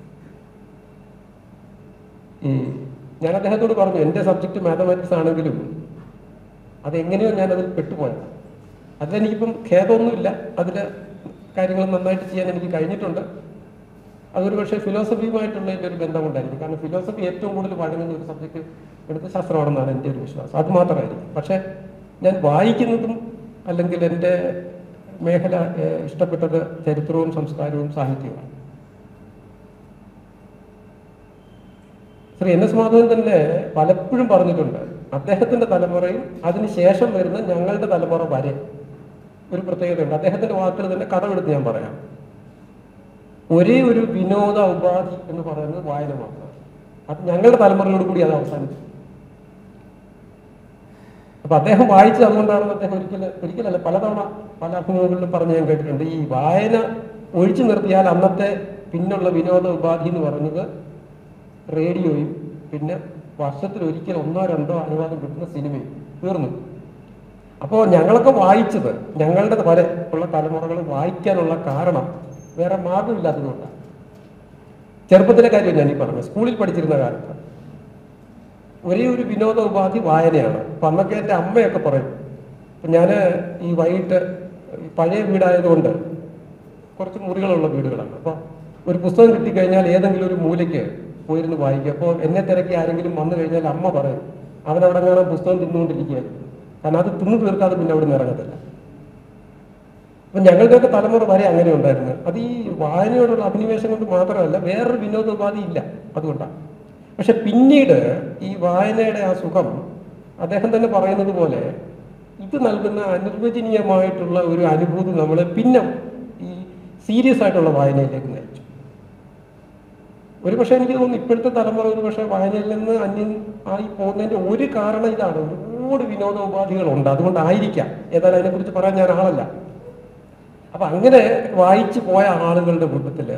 Speaker 3: ഈ ഞാൻ അദ്ദേഹത്തോട് പറഞ്ഞു എൻ്റെ സബ്ജക്റ്റ് മാത്തമാറ്റിക്സ് ആണെങ്കിലും അതെങ്ങനെയോ ഞാനതിൽ പെട്ടുപോയത് അതിലെനിക്കിപ്പം ഖേദമൊന്നുമില്ല അതിൽ കാര്യങ്ങൾ നന്നായിട്ട് ചെയ്യാൻ എനിക്ക് കഴിഞ്ഞിട്ടുണ്ട് അതൊരു പക്ഷേ ഫിലോസഫിയുമായിട്ടുള്ള എൻ്റെ ഒരു ബന്ധമുണ്ടായിരിക്കും കാരണം ഫിലോസഫി ഏറ്റവും കൂടുതൽ വഴങ്ങുന്ന ഒരു സബ്ജക്റ്റ് എടുത്ത ശാസ്ത്രമാണെന്നാണ് എൻ്റെ ഒരു വിശ്വാസം അത് മാത്രമായിരിക്കും പക്ഷേ ഞാൻ വായിക്കുന്നതും അല്ലെങ്കിൽ എൻ്റെ മേഖല ഏഹ്, ഇഷ്ടപ്പെട്ടത് ചരിത്രവും സംസ്കാരവും സാഹിത്യവുമാണ് ശ്രീ എൻ എസ് മാധവൻ തന്നെ പലപ്പോഴും പറഞ്ഞിട്ടുണ്ട് അദ്ദേഹത്തിന്റെ തലമുറയും അതിനുശേഷം വരുന്ന ഞങ്ങളുടെ തലമുറ വരെ ഒരു പ്രത്യേകതയുണ്ട് അദ്ദേഹത്തിന്റെ വാക്കുകൾ തന്നെ കടമെടുത്ത് ഞാൻ പറയാം ഒരേ ഒരു വിനോദ ഉപാധി എന്ന് പറയുന്നത് വായന മാത്രമാണ് അത് ഞങ്ങളുടെ തലമുറയോട് കൂടി അത് അവസാനിച്ചു അപ്പൊ അദ്ദേഹം വായിച്ചത് അതുകൊണ്ടാണെന്ന് അദ്ദേഹം ഒരിക്കലും ഒരിക്കലല്ല പലതവണ പല അഭിമുഖങ്ങളിലും പറഞ്ഞ് ഞാൻ കേട്ടിട്ടുണ്ട് ഈ വായന ഒഴിച്ചു നിർത്തിയാൽ അന്നത്തെ പിന്നുള്ള വിനോദ ഉപാധി എന്ന് പറയുന്നത് റേഡിയോയും പിന്നെ വർഷത്തിൽ ഒരിക്കൽ ഒന്നോ രണ്ടോ അനുവാദം കിട്ടുന്ന സിനിമയും തീർന്നു അപ്പോൾ ഞങ്ങളൊക്കെ വായിച്ചത് ഞങ്ങളുടെ വരെ ഉള്ള തലമുറകൾ വായിക്കാനുള്ള കാരണം വേറെ മാർഗമില്ലാത്തതുകൊണ്ടാണ് ചെറുപ്പത്തിലെ കാര്യം ഞാൻ ഈ പറഞ്ഞത് സ്കൂളിൽ പഠിച്ചിരുന്ന കാലത്ത് ഒരേ ഒരു വിനോദ ഉപാധി വായനയാണ് അപ്പൊ അന്നൊക്കെ എൻ്റെ അമ്മയൊക്കെ പറയും അപ്പൊ ഞാൻ ഈ വൈകിട്ട് ഈ പഴയ വീടായതുകൊണ്ട് കുറച്ച് മുറികളുള്ള വീടുകളാണ് അപ്പോൾ ഒരു പുസ്തകം കിട്ടിക്കഴിഞ്ഞാൽ ഏതെങ്കിലും ഒരു മൂലയ്ക്ക് പോയിരുന്ന് വായിക്കും അപ്പോൾ എന്നെ തിരക്കി ആരെങ്കിലും വന്നു കഴിഞ്ഞാൽ അമ്മ പറയും അവൻ അവിടെ കാണാൻ പുസ്തകം തിന്നുകൊണ്ടിരിക്കുകയായിരുന്നു കാരണം അത് തിന്നു തീർക്കാതെ പിന്നെ അവിടെ നിന്ന് ഇറങ്ങത്തില്ല അപ്പൊ ഞങ്ങളുടെയൊക്കെ തലമുറ വരെ അങ്ങനെ ഉണ്ടായിരുന്നു അത് ഈ വായനയോടുള്ള അഭിനിവേശം കൊണ്ട് മാത്രമല്ല വേറൊരു വിനോദോപാധി ഇല്ല അതുകൊണ്ടാണ് പക്ഷെ പിന്നീട് ഈ വായനയുടെ ആ സുഖം അദ്ദേഹം തന്നെ പറയുന്നത് പോലെ ഇത് നൽകുന്ന അനിർവചനീയമായിട്ടുള്ള ഒരു അനുഭൂതി നമ്മളെ പിന്നെ ഈ സീരിയസ് ആയിട്ടുള്ള വായനയിലേക്ക് നയിച്ചു ഒരു പക്ഷേ എനിക്ക് തോന്നുന്നു ഇപ്പോഴത്തെ തലമുറ ഒരു പക്ഷേ വായനയിൽ നിന്ന് അന്യം ആയി പോകുന്നതിന്റെ ഒരു കാരണം ഇതാണ് ഒരുപാട് വിനോദോപാധികളുണ്ട് അതുകൊണ്ടായിരിക്കാം ഏതായാലും അതിനെക്കുറിച്ച് പറയാൻ ഞാൻ ആളല്ല അപ്പൊ അങ്ങനെ വായിച്ചു പോയ ആളുകളുടെ കൂട്ടത്തില്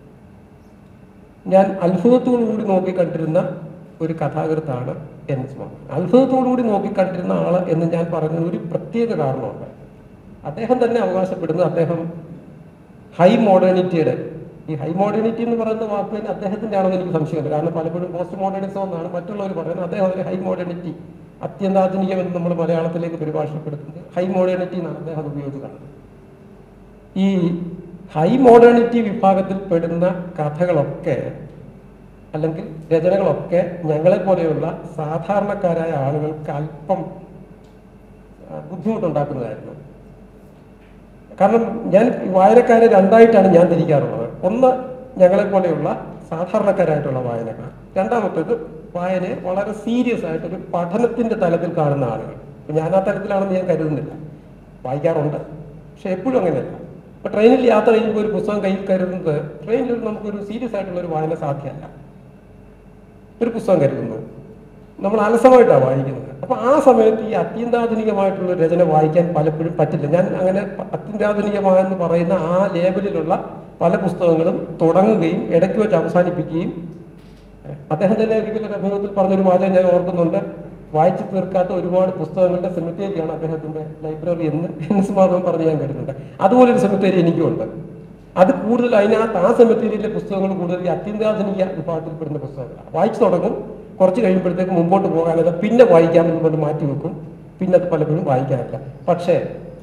Speaker 3: ഞാൻ അത്ഭുതത്തോടു കൂടി നോക്കിക്കണ്ടിരുന്ന ഒരു കഥാകൃത്താണ് എൻ എസ് മോഹൻ അത്ഭുതത്തോടു കൂടി നോക്കിക്കണ്ടിരുന്ന ആള് എന്ന് ഞാൻ പറഞ്ഞത് ഒരു പ്രത്യേക കാരണമുണ്ട് അദ്ദേഹം തന്നെ അവകാശപ്പെടുന്നത് അദ്ദേഹം ഹൈ മോഡേണിറ്റിയുടെ ഈ ഹൈ മോഡേണിറ്റി എന്ന് പറയുന്ന വാക്ക് തന്നെ അദ്ദേഹത്തിന്റെ ആണെന്ന് എനിക്ക് സംശയമുണ്ട് കാരണം പലപ്പോഴും പോസ്റ്റ് മോഡേണിസം എന്നാണ് മറ്റുള്ളവർ പറയുന്നത് അദ്ദേഹം അതിൽ ഹൈ മോഡേണിറ്റി അത്യന്താധുനികം എന്ന് നമ്മൾ മലയാളത്തിലേക്ക് പരിഭാഷപ്പെടുത്തുന്നത് ഹൈ മോഡേണിറ്റി എന്നാണ് അദ്ദേഹം അത് ഉപയോഗിച്ച് കാണുന്നത് ഈ ഹൈ മോഡേണിറ്റി വിഭാഗത്തിൽ പെടുന്ന കഥകളൊക്കെ അല്ലെങ്കിൽ രചനകളൊക്കെ ഞങ്ങളെ പോലെയുള്ള സാധാരണക്കാരായ ആളുകൾക്ക് അല്പം ആ, ബുദ്ധിമുട്ടുണ്ടാക്കുന്നതായിരുന്നു കാരണം ഞാൻ ഈ വായനക്കാരെ രണ്ടായിട്ടാണ് ഞാൻ തിരിക്കാറുള്ളത് ഒന്ന് ഞങ്ങളെ പോലെയുള്ള സാധാരണക്കാരായിട്ടുള്ള വായനക്കാർ രണ്ടാമത്തേത് വായനയെ വളരെ സീരിയസ് ആയിട്ടൊരു പഠനത്തിന്റെ തലത്തിൽ കാണുന്ന ആളുകൾ ഇപ്പൊ ഞാൻ ആ തരത്തിലാണെന്ന് ഞാൻ കരുതുന്നില്ല വായിക്കാറുണ്ട് പക്ഷെ എപ്പോഴും അങ്ങനെയല്ല ഇപ്പൊ ട്രെയിനിൽ യാത്ര ചെയ്യുമ്പോൾ ഒരു പുസ്തകം കയ്യിൽ കരുതുന്നത് ട്രെയിനിൽ നമുക്കൊരു സീരിയസ് ആയിട്ടുള്ള ഒരു വായന സാധ്യമല്ല ഒരു പുസ്തകം കരുതുന്നു നമ്മൾ അലസമായിട്ടാണ് വായിക്കുന്നത് അപ്പൊ ആ സമയത്ത് ഈ അത്യന്താധുനികമായിട്ടുള്ള രചന വായിക്കാൻ പലപ്പോഴും പറ്റില്ല ഞാൻ അങ്ങനെ അത്യന്താധുനികമായെന്ന് പറയുന്ന ആ ലേബലിലുള്ള പല പുസ്തകങ്ങളും തുടങ്ങുകയും ഇടയ്ക്ക് വെച്ച് അവസാനിപ്പിക്കുകയും അദ്ദേഹം തന്നെ ഒരിക്കലും ഒരു അഭിമുഖത്തിൽ പറഞ്ഞൊരു വാചകം ഞാൻ ഓർക്കുന്നുണ്ട് വായിച്ചു തീർക്കാത്ത ഒരുപാട് പുസ്തകങ്ങളുടെ സെമിത്തേരിയാണ് അദ്ദേഹത്തിന്റെ ലൈബ്രറി എന്ന് എൻ എസ് മാധവൻ പറഞ്ഞ് ഞാൻ കരുതുന്നുണ്ട് അതുപോലെ ഒരു സെമിത്തേരി എനിക്കുമുണ്ട് അത് കൂടുതൽ അതിനകത്ത് ആ സെമിത്തേരിയിലെ പുസ്തകങ്ങൾ കൂടുതൽ ഈ അത്യന്താധുനിക വിഭാഗത്തിൽപ്പെടുന്ന പുസ്തകങ്ങളാണ് വായിച്ചു തുടങ്ങും കുറച്ച് കഴിയുമ്പോഴത്തേക്ക് മുമ്പോട്ട് പോകാനത് പിന്നെ വായിക്കാമെന്ന് പറഞ്ഞ് മാറ്റി വെക്കും പിന്നെ അത് പലപ്പോഴും വായിക്കാറില്ല പക്ഷേ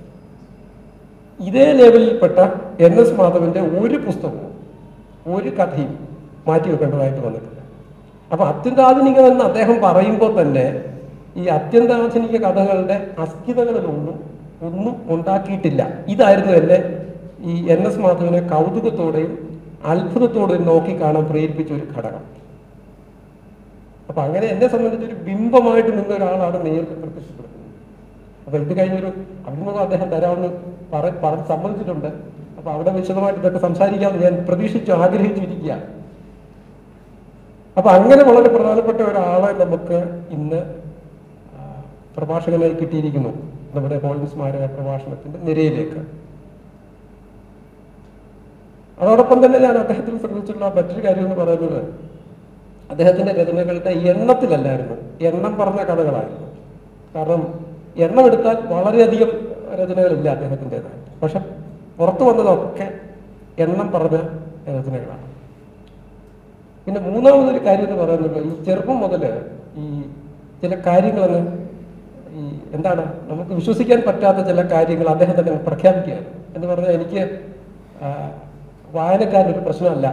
Speaker 3: ഇതേ ലെവലിൽപ്പെട്ട എൻ എസ് മാധവന്റെ ഒരു പുസ്തകവും ഒരു കഥയും മാറ്റി വെക്കേണ്ടതായിട്ട് വന്നിട്ടില്ല അപ്പൊ അത്യന്താധുനികം എന്ന് അദ്ദേഹം പറയുമ്പോൾ തന്നെ ഈ അത്യന്താധുനിക കഥകളുടെ അസ്ഥിതകളിലൊന്നും ഒന്നും ഉണ്ടാക്കിയിട്ടില്ല ഇതായിരുന്നു എന്നെ ഈ എൻ എസ് മാധവനെ കൗതുകത്തോടെയും അത്ഭുതത്തോടെയും നോക്കി കാണാൻ പ്രേരിപ്പിച്ച ഒരു ഘടകം അപ്പൊ അങ്ങനെ എന്നെ സംബന്ധിച്ച് ഒരു ബിംബമായിട്ട് നിന്ന ഒരാളാണ് നേരിട്ട് പ്രത്യക്ഷപ്പെടുന്നത് അപ്പൊ ഇത് കഴിഞ്ഞൊരു അഭിമുഖം അദ്ദേഹം തരാമെന്ന് പറ പറഞ്ഞ് സമ്മതിച്ചിട്ടുണ്ട് അപ്പൊ അവിടെ വിശദമായിട്ട് ഇതൊക്കെ സംസാരിക്കാമെന്ന് ഞാൻ പ്രതീക്ഷിച്ചു ആഗ്രഹിച്ചിരിക്കുക അപ്പൊ അങ്ങനെ വളരെ പ്രധാനപ്പെട്ട ഒരാളെ നമുക്ക് ഇന്ന് ആ, പ്രഭാഷകനായി കിട്ടിയിരിക്കുന്നു നമ്മുടെ ഹോളിൻ സ്മാരക പ്രഭാഷണത്തിന്റെ നിരയിലേക്ക് അതോടൊപ്പം തന്നെ ഞാൻ അദ്ദേഹത്തിൽ ശ്രദ്ധിച്ചിട്ടുള്ള മറ്റൊരു കാര്യം എന്ന് പറയുന്നത് അദ്ദേഹത്തിന്റെ രചനകളുടെ എണ്ണത്തിലല്ലായിരുന്നു എണ്ണം പറഞ്ഞ കഥകളായിരുന്നു കാരണം എണ്ണം എടുത്താൽ വളരെയധികം രചനകളില്ല അദ്ദേഹത്തിൻ്റെതായിട്ട് പക്ഷെ പുറത്തു വന്നതൊക്കെ എണ്ണം പറഞ്ഞ രചനകളാണ് പിന്നെ മൂന്നാമതൊരു കാര്യം എന്ന് പറയുന്നത് ഈ ചെറുപ്പം മുതൽ ഈ ചില കാര്യങ്ങളങ്ങ് ഈ എന്താണ് നമുക്ക് വിശ്വസിക്കാൻ പറ്റാത്ത ചില കാര്യങ്ങൾ അദ്ദേഹം തന്നെ പ്രഖ്യാപിക്കുകയാണ് എന്ന് പറഞ്ഞാൽ എനിക്ക് ആ, വായനക്കാരനൊരു പ്രശ്നമല്ല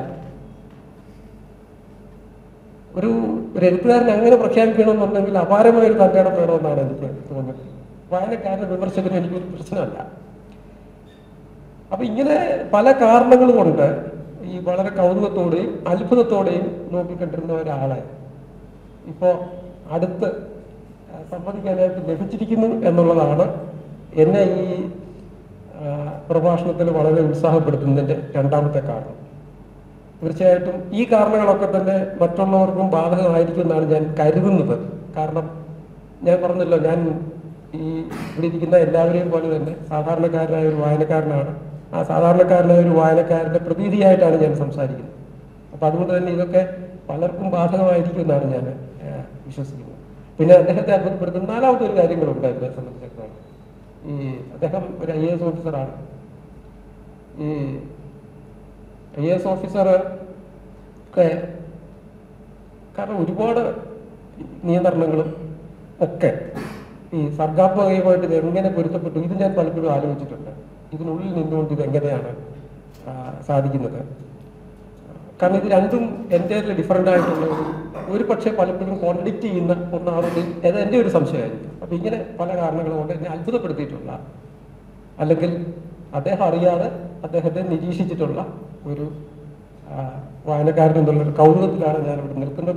Speaker 3: ഒരു ഒരു എഴുത്തുകാരൻ അങ്ങനെ പ്രഖ്യാപിക്കണമെന്നുണ്ടെങ്കിൽ അപാരമായ ഒരു തന്റെ ഇടം വേണമെന്നാണ് എനിക്ക് തോന്നുന്നത് വായനക്കാരന്റെ വിമർശകനും എനിക്കൊരു പ്രശ്നമല്ല അപ്പൊ ഇങ്ങനെ പല കാരണങ്ങൾ കൊണ്ട് ഈ വളരെ കൗതുകത്തോടെയും അത്ഭുതത്തോടെയും നോക്കിക്കണ്ടിരുന്ന ഒരാളെ ഇപ്പോ അടുത്ത് ആ, സമ്മതിക്കാനായിട്ട് ലഭിച്ചിരിക്കുന്നു എന്നുള്ളതാണ് എന്നെ ഈ ആ, പ്രഭാഷണത്തിൽ വളരെ ഉത്സാഹപ്പെടുത്തുന്നതിന്റെ രണ്ടാമത്തെ കാരണം തീർച്ചയായിട്ടും ഈ കാരണങ്ങളൊക്കെ തന്നെ മറ്റുള്ളവർക്കും ബാധകമായിരിക്കും എന്നാണ് ഞാൻ കരുതുന്നത് കാരണം ഞാൻ പറഞ്ഞല്ലോ ഞാൻ ഈ ഇവിടെ ഇരിക്കുന്ന എല്ലാവരെയും പോലെ തന്നെ സാധാരണക്കാരനായ ഒരു വായനക്കാരനാണ് ആ സാധാരണക്കാരനായ ഒരു വായനക്കാരന്റെ പ്രതീതിയായിട്ടാണ് ഞാൻ സംസാരിക്കുന്നത് അപ്പൊ അതുകൊണ്ട് തന്നെ ഇതൊക്കെ പലർക്കും ബാധകമായിരിക്കും എന്നാണ് ഞാൻ ഏഹ്, വിശ്വസിക്കുന്നത് പിന്നെ അദ്ദേഹത്തെ അത്ഭുതപ്പെടുത്തുന്ന നാലാമത്തെ ഒരു കാര്യങ്ങളുണ്ട് എന്നെ സംബന്ധിച്ചിടത്തോളം ഈ അദ്ദേഹം ഒരു ഐ എസ് ഓഫീസറാണ് ഈ ഐ എസ് ഓഫീസർ ഒക്കെ കാരണം ഒരുപാട് നിയന്ത്രണങ്ങളും ഒക്കെ ഈ സർഗാത്മകമായിട്ട് ഇത് എങ്ങനെ പൊരുത്തപ്പെട്ടു ഇത് ഞാൻ പലപ്പോഴും ആലോചിച്ചിട്ടുണ്ട് ഇതിനുള്ളിൽ നിന്നുകൊണ്ട് ഇത് എങ്ങനെയാണ് ആ, സാധിക്കുന്നത് കാരണം ഇത് രണ്ടും എൻ്റെ ഡിഫറൻ്റ് ആയിട്ടുള്ള ഒരു ഒരു പക്ഷേ പലപ്പോഴും കോൺട്രഡിക്റ്റ് ചെയ്യുന്ന ഒന്നാണെന്ന് അത് എൻ്റെ ഒരു സംശയമായിരിക്കും അപ്പം ഇങ്ങനെ പല കാരണങ്ങൾ കൊണ്ട് എന്നെ അത്ഭുതപ്പെടുത്തിയിട്ടുള്ള അല്ലെങ്കിൽ അദ്ദേഹം അറിയാതെ അദ്ദേഹത്തെ നിരീക്ഷിച്ചിട്ടുള്ള ഒരു ആ, വായനക്കാരൻ എന്നുള്ളൊരു കൗതുകത്തിലാണ് ഞാൻ ഇവിടെ നിൽക്കുന്നത്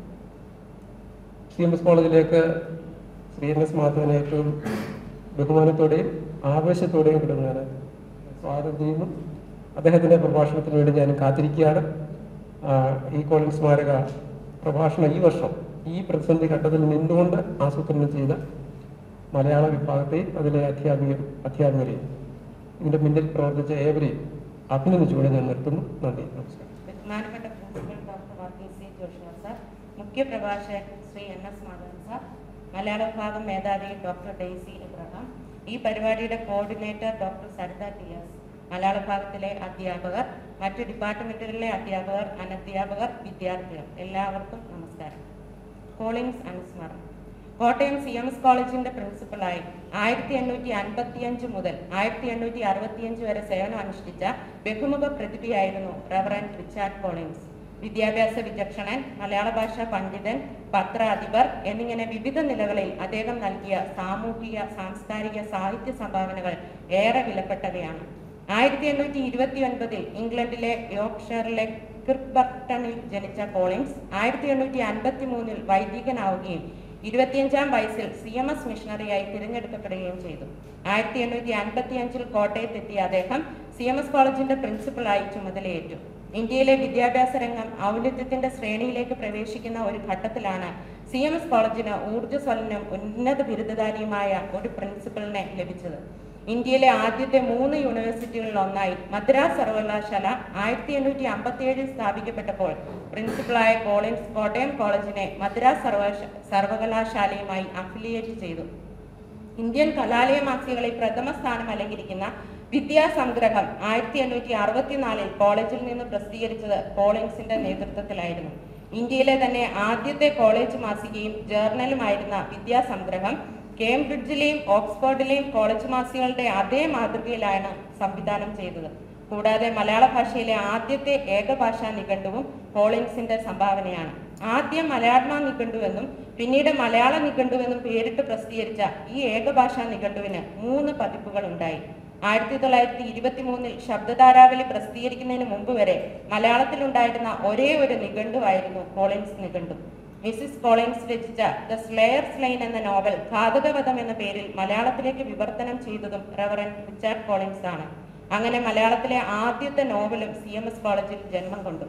Speaker 3: സി എം എസ് കോളേജിലേക്ക് ശ്രീ എൻ എസ് മാധവനെ ഏറ്റവും ബഹുമാനത്തോടെയും ആവേശത്തോടെയും ഇവിടെ ഞാൻ സ്വാഗതം ചെയ്യുന്നു അദ്ദേഹത്തിന്റെ പ്രഭാഷണത്തിന് വേണ്ടി ഞാൻ കാത്തിരിക്കുകയാണ് ആ, ഈ കോളേജ് സ്മാരക പ്രഭാഷണം ഈ വർഷം ഈ പ്രതിസന്ധി ഘട്ടത്തിൽ നിന്നുകൊണ്ട് ആസൂത്രണം ചെയ്ത മലയാള വിഭാഗത്തെയും അതിലെ അധ്യാപിക അധ്യാപകരെയും ഇതിന്റെ മുന്നിൽ പ്രവർത്തിച്ച ഏവരെയും അഭിനന്ദിച്ചുകൊണ്ട് ഞാൻ നിർത്തുന്നു നന്ദി നമസ്കാരം
Speaker 4: ബഹുമാനപ്പെട്ട principal doctor Varghese C Joshua sir മുഖ്യ പ്രഭാഷകൻ Shri N S Madhavan sir Malayala വിഭാഗം മേധാവി ഡോക്ടർ ഡെയ്സി എബ്രഹാം ഈ പരിപാടിയുടെ coordinator doctor Saritha T S Malayala വിഭാഗത്തിലെ അധ്യാപകർ മറ്റു ഡിപ്പാർട്ട്മെന്റുകളിലെ അധ്യാപകർ അനധ്യാപകർ വിദ്യാർത്ഥികൾ എല്ലാവർക്കും നമസ്കാരം കോളിംഗ്സ് അനുസ്മരണം കോട്ടയം സി എം എസ് കോളേജിന്റെ പ്രിൻസിപ്പളായി ആയിരത്തി എണ്ണൂറ്റി അൻപത്തിയഞ്ച് മുതൽ ആയിരത്തി എണ്ണൂറ്റി അറുപത്തിയഞ്ച് വരെ സേവനം അനുഷ്ഠിച്ച ബഹുമുഖ പ്രതിഭയായിരുന്നു റവറൻ റിച്ചാർഡ് കോളിംഗ്സ് വിദ്യാഭ്യാസ വിചക്ഷണൻ മലയാള ഭാഷാ പണ്ഡിതൻ പത്രാധിപർ എന്നിങ്ങനെ വിവിധ നിലകളിൽ അദ്ദേഹം നൽകിയ സാമൂഹിക സാംസ്കാരിക സാഹിത്യ സംഭാവനകൾ ഏറെ വിലപ്പെട്ടവയാണ് ആയിരത്തി എണ്ണൂറ്റി ഇരുപത്തി ഒൻപതിൽ ഇംഗ്ലണ്ടിലെ യോർക്ക്ഷയറിലെ ക്രിക്ബർട്ടണിൽ ജനിച്ച കോളിൻസ് ആയിരത്തി എണ്ണൂറ്റി അൻപത്തി മൂന്നിൽ വൈദികനാവുകയും ഇരുപത്തിയഞ്ചാം വയസ്സിൽ സി എം എസ് മിഷണറിയായി തിരഞ്ഞെടുക്കപ്പെടുകയും ചെയ്തു ആയിരത്തി എണ്ണൂറ്റി അൻപത്തി അഞ്ചിൽ കോട്ടയത്തെത്തിയ അദ്ദേഹം സി എം എസ് കോളേജിന്റെ പ്രിൻസിപ്പളായി ചുമതലയേറ്റു ഇന്ത്യയിലെ വിദ്യാഭ്യാസ രംഗം ഔന്നത്യത്തിന്റെ ശ്രേണിയിലേക്ക് പ്രവേശിക്കുന്ന ഒരു ഘട്ടത്തിലാണ് സി എം എസ് കോളേജിന് ഊർജ്ജസ്വലനും ഉന്നത ബിരുദധാരിയുമായ ഒരു പ്രിൻസിപ്പലിനെ ലഭിച്ചത് ഇന്ത്യയിലെ ആദ്യത്തെ മൂന്ന് യൂണിവേഴ്സിറ്റികളിൽ ഒന്നായി മദ്രാസ് സർവകലാശാല ആയിരത്തി എണ്ണൂറ്റി അമ്പത്തി ഏഴിൽ സ്ഥാപിക്കപ്പെട്ടപ്പോൾ പ്രിൻസിപ്പളായ കോളിൻസ് കോട്ടയം കോളേജിനെ മദ്രാസ് സർവകലാശ സർവകലാശാലയുമായി അഫിലിയേറ്റ് ചെയ്തു ഇന്ത്യൻ കലാലയ മാസികകളിൽ പ്രഥമ സ്ഥാനം അലങ്കരിക്കുന്ന വിദ്യാസംഗ്രഹം ആയിരത്തി എണ്ണൂറ്റി അറുപത്തിനാലിൽ കോളേജിൽ നിന്ന് പ്രസിദ്ധീകരിച്ചത് കോളിൻസിന്റെ നേതൃത്വത്തിലായിരുന്നു ഇന്ത്യയിലെ തന്നെ ആദ്യത്തെ കോളേജ് മാസികയും ജേർണലുമായിരുന്ന വിദ്യാസംഗ്രഹം കേംബ്രിഡ്ജിലെയും ഓക്സ്ഫോർഡിലെയും കോളേജ് മാസികകളുടെ അതേ മാതൃകയിലാണ് സംവിധാനം ചെയ്തത് കൂടാതെ മലയാള ഭാഷയിലെ ആദ്യത്തെ ഏകഭാഷാ നിഘണ്ടുവും കോളിൻസിന്റെ സംഭാവനയാണ് ആദ്യം മലയാള നിഘണ്ടുവെന്നും പിന്നീട് മലയാള നിഘണ്ടുവെന്നും പേരിട്ട് പ്രസിദ്ധീകരിച്ച ഈ ഏകഭാഷാ നിഘണ്ടുവിന് മൂന്ന് പതിപ്പുകൾ ഉണ്ടായി ആയിരത്തി തൊള്ളായിരത്തി ഇരുപത്തി മൂന്നിൽ ശബ്ദധാരാവലി പ്രസിദ്ധീകരിക്കുന്നതിന് മുമ്പ് വരെ മലയാളത്തിലുണ്ടായിരുന്ന ഒരേ ഒരു നിഘണ്ടുവായിരുന്നു കോളിൻസ് നിഘണ്ടു മിസിസ് കോളിൻസ് രചിച്ച ദ സ്ലെയർസ് ലൈൻ എന്ന നോവൽ ഘാതകവധം എന്ന പേരിൽ മലയാളത്തിലേക്ക് വിവർത്തനം ചെയ്തതും റവറൻ റിച്ചാർഡ് കോളിൻസ് ആണ് അങ്ങനെ മലയാളത്തിലെ ആദ്യത്തെ നോവലും സി എം എസ് കോളേജിൽ ജന്മം കൊണ്ടു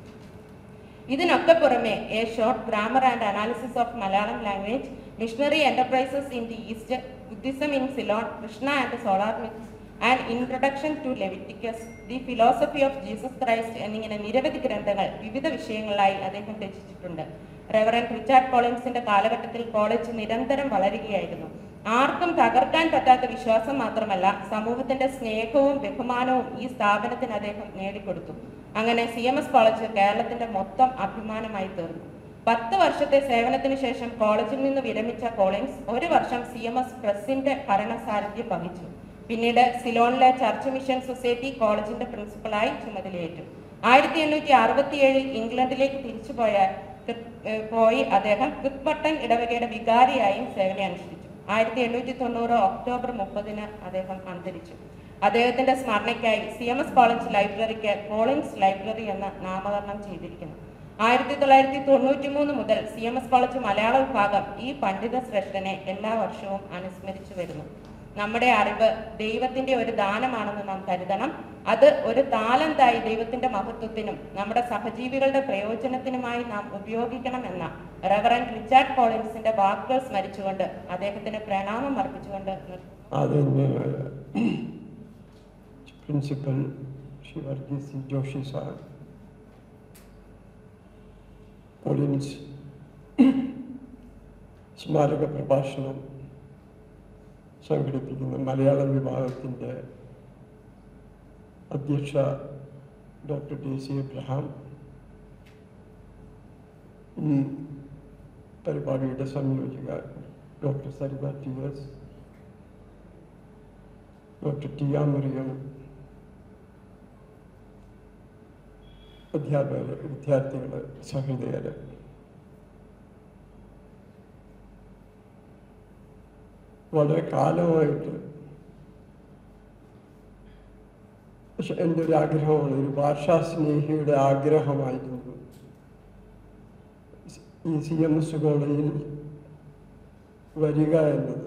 Speaker 4: ഇതിനൊക്കെ പുറമെ a short grammar and analysis of Malayalam language missionary enterprises in the east Buddhism in Ceylon Krishna and solar myths and introduction to Leviticus the philosophy of Jesus Christ എന്നിങ്ങനെ നിരവധി ഗ്രന്ഥങ്ങൾ വിവിധ വിഷയങ്ങളായി അദ്ദേഹം രചിച്ചിട്ടുണ്ട് റെവറൻ റിച്ചാർഡ് കോളിൻസിന്റെ കാലഘട്ടത്തിൽ കോളേജ് നിരന്തരം വളരുകയായിരുന്നു ആർക്കും തകർക്കാൻ പറ്റാത്ത വിശ്വാസം മാത്രമല്ല സമൂഹത്തിന്റെ സ്നേഹവും ബഹുമാനവും ഈ സ്ഥാപനത്തിന് അദ്ദേഹം നേടിക്കൊടുത്തു അങ്ങനെ സി എം എസ് കോളേജ് കേരളത്തിന്റെ മൊത്തം അഭിമാനമായി തീർന്നു പത്ത് വർഷത്തെ സേവനത്തിന് ശേഷം കോളേജിൽ നിന്ന് വിരമിച്ച കോളിൻസ് ഒരു വർഷം സി എം എസ് പ്രസിന്റെ ഭരണസാരഥ്യം വഹിച്ചു പിന്നീട് സിലോണിലെ ചർച്ച് മിഷൻ സൊസൈറ്റി കോളേജിന്റെ പ്രിൻസിപ്പളായി ചുമതലയേറ്റു ആയിരത്തി എണ്ണൂറ്റി അറുപത്തിയേഴിൽ ഇംഗ്ലണ്ടിലേക്ക് തിരിച്ചുപോയ ക്രിക്- ഏഹ് പോയി അദ്ദേഹം ക്രിക്ബട്ടൺ ഇടവകയുടെ വികാരിയായും സേവനമനുഷ്ഠിച്ചു ആയിരത്തി എണ്ണൂറ്റി തൊണ്ണൂറ് ഒക്ടോബർ മുപ്പതിന് അദ്ദേഹം അന്തരിച്ചു അദ്ദേഹത്തിന്റെ സ്മരണയ്ക്കായി സി എം എസ് കോളേജ് ലൈബ്രറിക്ക് കോളിൻസ് ലൈബ്രറി എന്ന് നാമകരണം ചെയ്തിരിക്കുന്നു ആയിരത്തി തൊള്ളായിരത്തി തൊണ്ണൂറ്റി മൂന്ന് മുതൽ സി എം എസ് കോളേജ് മലയാള വിഭാഗം ഈ പണ്ഡിത ശ്രേഷ്ഠനെ എല്ലാ വർഷവും അനുസ്മരിച്ചു വരുന്നു നമ്മുടെ അറിവ് ദൈവത്തിന്റെ ഒരു ദാനമാണെന്ന് നാം കരുതണം അത് ഒരു താലന്തായി ദൈവത്തിന്റെ മഹത്വത്തിനും നമ്മുടെ സഹജീവികളുടെ പ്രയോജനത്തിനുമായി നാം ഉപയോഗിക്കണം എന്ന റവറൻ റിച്ചാർഡ് കോളിൻസിന്റെ വാക്കുകൾ സ്മരിച്ചുകൊണ്ട് അദ്ദേഹത്തിന് പ്രണാമം അർപ്പിച്ചുകൊണ്ട് നിർത്തുന്നു.
Speaker 5: ആദരണീയനായ principal Shri Varghese C Joshi sir Collins സ്മാരക പ്രഭാഷണം സംഘടിപ്പിക്കുന്ന മലയാള വിഭാഗത്തിൻ്റെ അധ്യക്ഷ ഡോക്ടർ ടി സി എബ്രഹാം ഈ പരിപാടിയുടെ സംയോജിക doctor Saritha T S doctor T R Mariam അധ്യാപകർ വിദ്യാർത്ഥികൾ സഹൃദയർ വളരെ കാലമായിട്ട് പക്ഷെ എൻ്റെ ഒരു ആഗ്രഹമാണ് ഒരു ഭാഷാ സ്നേഹിയുടെ ആഗ്രഹമായിരുന്നു ഈ സി എം എസ് കോളേജിൽ വരിക എന്നത്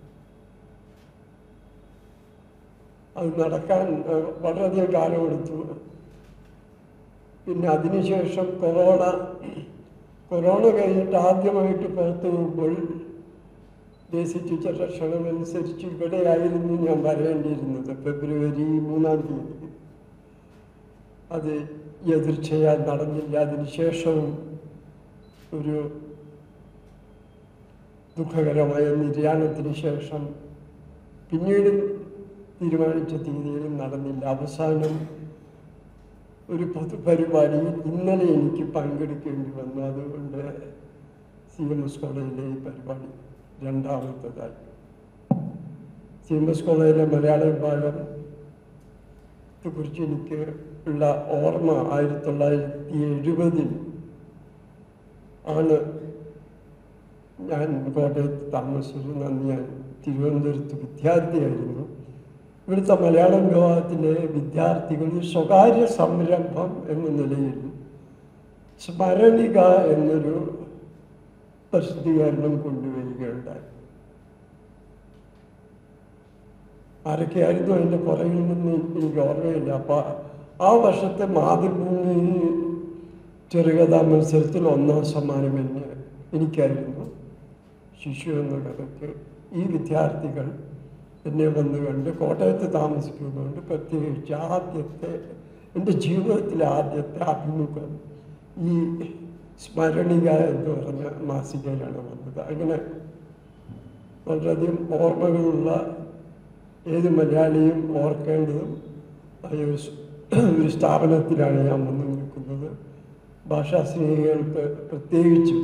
Speaker 5: അത് നടക്കാൻ ഏഹ്, വളരെയധികം കാലമെടുത്തു പിന്നെ അതിനുശേഷം കൊറോണ കൊറോണ കഴിഞ്ഞിട്ട് ആദ്യമായിട്ട് പുറത്തു പോകുമ്പോൾ ദേശീയ ടീച്ചറുടെ ക്ഷണമനുസരിച്ച് ഇവിടെയായിരുന്നു ഞാൻ വരേണ്ടിയിരുന്നത് ഫെബ്രുവരി മൂന്നാം തീയതി അത് എതിർച്ചയാൽ നടന്നില്ല അതിനുശേഷവും ഒരു ദുഃഖകരമായ നിര്യാണത്തിന് ശേഷം പിന്നീട് തീരുമാനിച്ച തീയതിയിലും നടന്നില്ല അവസാനം ഒരു പൊതുപരിപാടിയിൽ ഇന്നലെ എനിക്ക് പങ്കെടുക്കേണ്ടി വന്നു അതുകൊണ്ട് സി എം എസ് കോളേജിലെ ഈ പരിപാടി രണ്ടാമത്തതായി സി എം എസ് കോളേജിലെ മലയാള വിഭാഗം കുറിച്ച് എനിക്ക് ഉള്ള ഓർമ്മ ആയിരത്തി തൊള്ളായിരത്തി എഴുപതിൽ ആണ് ഞാൻ കോട്ടയത്ത് താമസിച്ചിരുന്ന അന്ന് ഞാൻ തിരുവനന്തപുരത്ത് വിദ്യാർത്ഥിയായിരുന്നു ഇവിടുത്തെ മലയാളം വിഭാഗത്തിലെ വിദ്യാർത്ഥികൾ സ്വകാര്യ സംരംഭം എന്ന നിലയിൽ സ്മരണിക എന്നൊരു പ്രസിദ്ധീകരണം കൊണ്ടുവരികയുണ്ടായി ആരൊക്കെയായിരുന്നു അതിൻ്റെ പുറകിൽ നിന്ന് എനിക്ക് ഓർമ്മയില്ല അപ്പം ആ വർഷത്തെ മാതൃഭൂമി ചെറുകഥാ മത്സരത്തിൽ ഒന്നാം സമ്മാനം എന്നെ എനിക്കായിരുന്നു ശിശു എന്ന കഥയ്ക്ക് ഈ വിദ്യാർത്ഥികൾ എന്നെ വന്ന് കണ്ട് കോട്ടയത്ത് താമസിക്കുന്നതുകൊണ്ട് പ്രത്യേകിച്ച് ആദ്യത്തെ എൻ്റെ ജീവിതത്തിലെ ആദ്യത്തെ അഭിമുഖം ഈ സ്മരണിക എന്ന് പറഞ്ഞ മാസികയിലാണ് വന്നത് അങ്ങനെ വളരെയധികം ഓർമ്മകളുള്ള ഏത് മലയാളിയും ഓർക്കേണ്ടതും ആയ ഒരു സ്- ഒരു സ്ഥാപനത്തിലാണ് ഞാൻ വന്നു നിൽക്കുന്നത് ഭാഷാ സ്നേഹികൾക്ക് പ്രത്യേകിച്ചും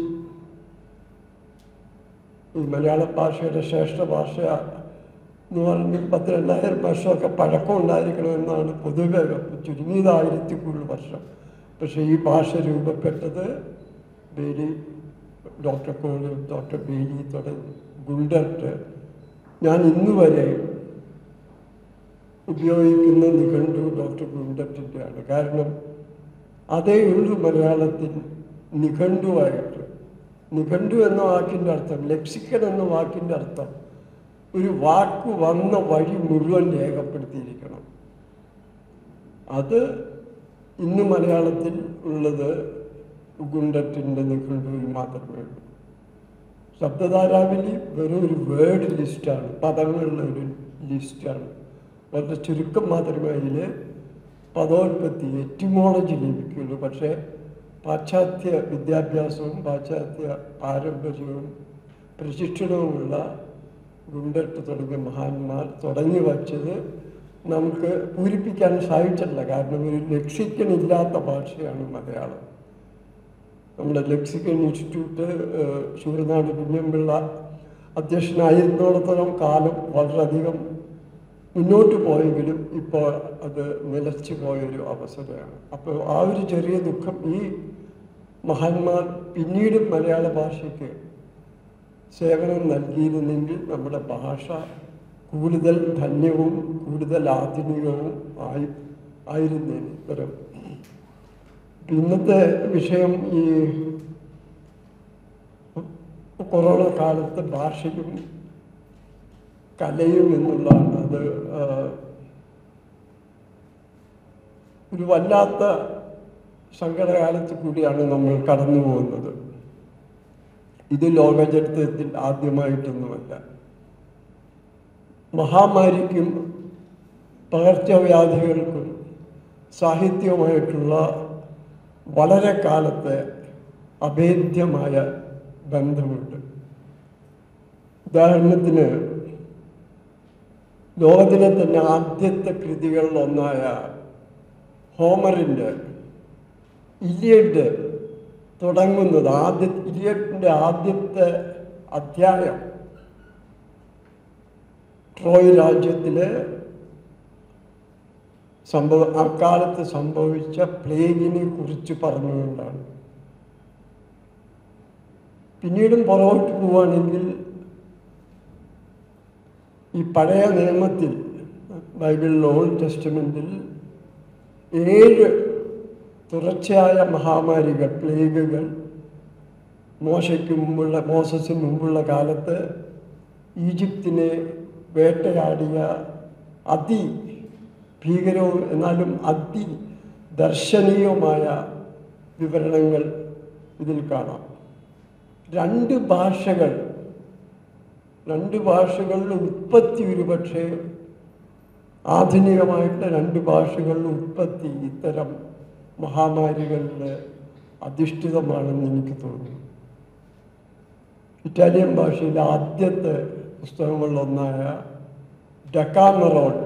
Speaker 5: ഈ മലയാള ഭാഷയുടെ ശ്രേഷ്ഠ ഭാഷ എന്ന് പറഞ്ഞ് പത്ത് രണ്ടായിരം വർഷമൊക്കെ പഴക്കം ഉണ്ടായിരിക്കണമെന്നാണ് പൊതുവെ ചുരുങ്ങിയത് ആയിരത്തി കൂടുതൽ വർഷം പക്ഷേ ഈ ഭാഷ രൂപപ്പെട്ടത് ബേലി ഡോക്ടർ കോളി ഡോക്ടർ ബേലി തുടങ്ങി ഗുണ്ടർട്ട് ഞാൻ ഇന്ന് വരെ ഉപയോഗിക്കുന്ന നിഘണ്ടു ഡോക്ടർ ഗുണ്ടറ്റിൻ്റെയാണ് കാരണം അതേ ഉള്ളൂ മലയാളത്തിൽ നിഘണ്ടുവായിട്ട് നിഘണ്ടു എന്ന വാക്കിൻ്റെ അർത്ഥം ലെക്സിക്കൻ എന്ന വാക്കിൻ്റെ അർത്ഥം ഒരു വാക്ക് വന്ന വഴി മുഴുവൻ രേഖപ്പെടുത്തിയിരിക്കണം അത് ഇന്ന് മലയാളത്തിൽ ഉള്ളത് ഗുണ്ടറ്റിൻ്റെ നിഘണ്ടുവിൽ മാത്രമേ ഉള്ളൂ ശബ്ദധാരാവലി വെറും ഒരു വേർഡ് ലിസ്റ്റാണ് പദങ്ങളുടെ ഒരു ലിസ്റ്റാണ് വളരെ ചുരുക്കം മാത്രമേ അതിൽ പദോൽപത്തി എറ്റിമോളജി ലഭിക്കുള്ളൂ പക്ഷേ പാശ്ചാത്യ വിദ്യാഭ്യാസവും പാശ്ചാത്യ പാരമ്പര്യവും പ്രശിക്ഷണവുമുള്ള ഗുണ്ടട്ട് തുടങ്ങിയ മഹാന്മാർ തുടങ്ങി വച്ചത് നമുക്ക് പൂരിപ്പിക്കാൻ സാധിച്ചിട്ടില്ല കാരണം ഒരു ലക്ഷിക്കൻ ഇല്ലാത്ത ഭാഷയാണ് മലയാളം നമ്മുടെ ലെക്സിക്കൻ ഇൻസ്റ്റിറ്റ്യൂട്ട് ഏഹ്, ശൂരനാട് കുഞ്ഞമ്പിള്ള അധ്യക്ഷനായിരുന്നിടത്തോളം കാലം വളരെയധികം മുന്നോട്ട് പോയെങ്കിലും ഇപ്പോൾ അത് നിലച്ചു പോയൊരു അവസരമാണ് അപ്പോൾ ആ ഒരു ചെറിയ ദുഃഖം ഈ മഹാന്മാർ പിന്നീട് മലയാള ഭാഷയ്ക്ക് സേവനം നൽകിയിരുന്നെങ്കിൽ നമ്മുടെ ഭാഷ കൂടുതൽ ധന്യവും കൂടുതൽ ആധുനികവും ആയി ആയിരുന്നേനെ ഇത്തരം ഇന്നത്തെ വിഷയം ഈ കൊറോണ കാലത്ത് ഭാഷയും കലയും എന്നുള്ളതാണ് അത് ആ, ഒരു വല്ലാത്ത സങ്കടകാലത്ത് കൂടിയാണ് നമ്മൾ കടന്നു പോകുന്നത് ഇത് ലോകചരിത്രത്തിൽ ആദ്യമായിട്ടൊന്നുമല്ല മഹാമാരിക്കും പകർച്ചവ്യാധികൾക്കും സാഹിത്യവുമായിട്ടുള്ള വളരെ കാലത്തെ അഭേദ്യമായ ബന്ധമുണ്ട് ഉദാഹരണത്തിന് ലോകത്തിലെ തന്നെ ആദ്യത്തെ കൃതികളിൽ ഒന്നായ ഹോമറിൻ്റെ ഇലിയഡ് തുടങ്ങുന്നത് ആദ്യ ഇലിയഡിൻ്റെ ആദ്യത്തെ അധ്യായം ട്രോയ് രാജ്യത്തിലെ സംഭവ അക്കാലത്ത് സംഭവിച്ച പ്ലേഗിനെ കുറിച്ച് പറഞ്ഞുകൊണ്ടാണ് പിന്നീടും പുറകോട്ട് പോവുകയാണെങ്കിൽ ഈ പഴയ നിയമത്തിൽ ബൈബിളിൽ ഓൾഡ് ടെസ്റ്റമെൻറ്റിൽ ഏഴ് തുടർച്ചയായ മഹാമാരികൾ പ്ലേഗുകൾ മോശയ്ക്ക് മുമ്പുള്ള മോസസിന് മുമ്പുള്ള കാലത്ത് ഈജിപ്തിനെ വേട്ടയാടിയ അതി ഭീകരവും എന്നാലും അതി ദർശനീയവുമായ വിവരണങ്ങൾ ഇതിൽ കാണാം രണ്ട് ഭാഷകൾ രണ്ട് ഭാഷകളുടെ ഉത്പത്തി ഒരുപക്ഷെ ആധുനികമായിട്ട് രണ്ട് ഭാഷകളുടെ ഉത്പത്തി ഇത്തരം മഹാമാരികളിൽ അധിഷ്ഠിതമാണെന്ന് എനിക്ക് തോന്നുന്നു ഇറ്റാലിയൻ ഭാഷയിലെ ആദ്യത്തെ പുസ്തകങ്ങളിലൊന്നായ ഡക്കാമറോൺ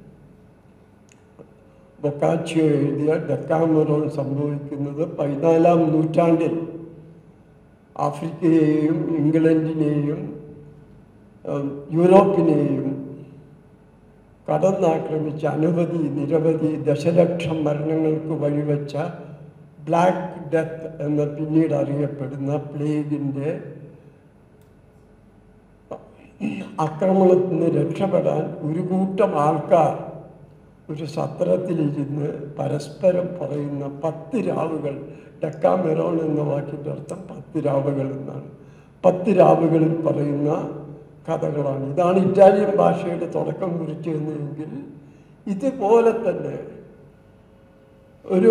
Speaker 5: ബൊക്കാച്ചിയോ എഴുതിയ ഡക്കാമറോൺ സംഭവിക്കുന്നത് പതിനാലാം നൂറ്റാണ്ടിൽ ആഫ്രിക്കയെയും ഇംഗ്ലണ്ടിനെയും ഏഹ്, യൂറോപ്പിനെയും കടന്നാക്രമിച്ച അനവധി നിരവധി ദശലക്ഷം മരണങ്ങൾക്ക് വഴിവെച്ച ബ്ലാക്ക് ഡെത്ത് എന്ന് പിന്നീട് അറിയപ്പെടുന്ന പ്ലേഗിൻ്റെ ആക്രമണത്തിൽ നിന്ന് രക്ഷപ്പെടാൻ ഒരു കൂട്ടം ആൾക്കാർ ഒരു സത്രത്തിലിരുന്ന് പരസ്പരം പറയുന്ന പത്ത് രാവുകൾ ഡക്കാമെറോൺ എന്ന വാക്കിൻ്റെ അർത്ഥം പത്ത് രാവുകൾ എന്നാണ് പത്ത് രാവുകളിൽ പറയുന്ന കഥകളാണ് ഇതാണ് ഇറ്റാലിയൻ ഭാഷയുടെ തുടക്കം കുറിച്ചതെങ്കിൽ ഇതുപോലെ തന്നെ ഒരു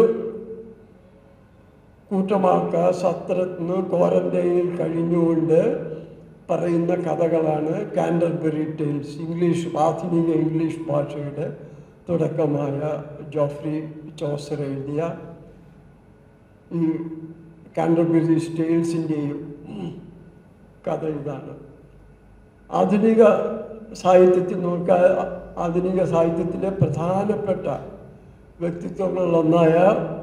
Speaker 5: കൂട്ടമാൾക്കാർ സത്രത്തിന് ക്വാറന്റൈനിൽ കഴിഞ്ഞുകൊണ്ട് പറയുന്ന കഥകളാണ് കാൻഡർബറി ടേൽസ് ഇംഗ്ലീഷ് ആധുനിക ഇംഗ്ലീഷ് ഭാഷയുടെ തുടക്കമായ ജോഫ്രി ചോസർ എഴുതിയ ഈ കാൻഡർബറി സ്റ്റേൽസിൻ്റെയും കഥ ഇതാണ് ആധുനിക സാഹിത്യത്തിൽ നോക്കുക ആധുനിക സാഹിത്യത്തിലെ പ്രധാനപ്പെട്ട വ്യക്തിത്വങ്ങളിലൊന്നായ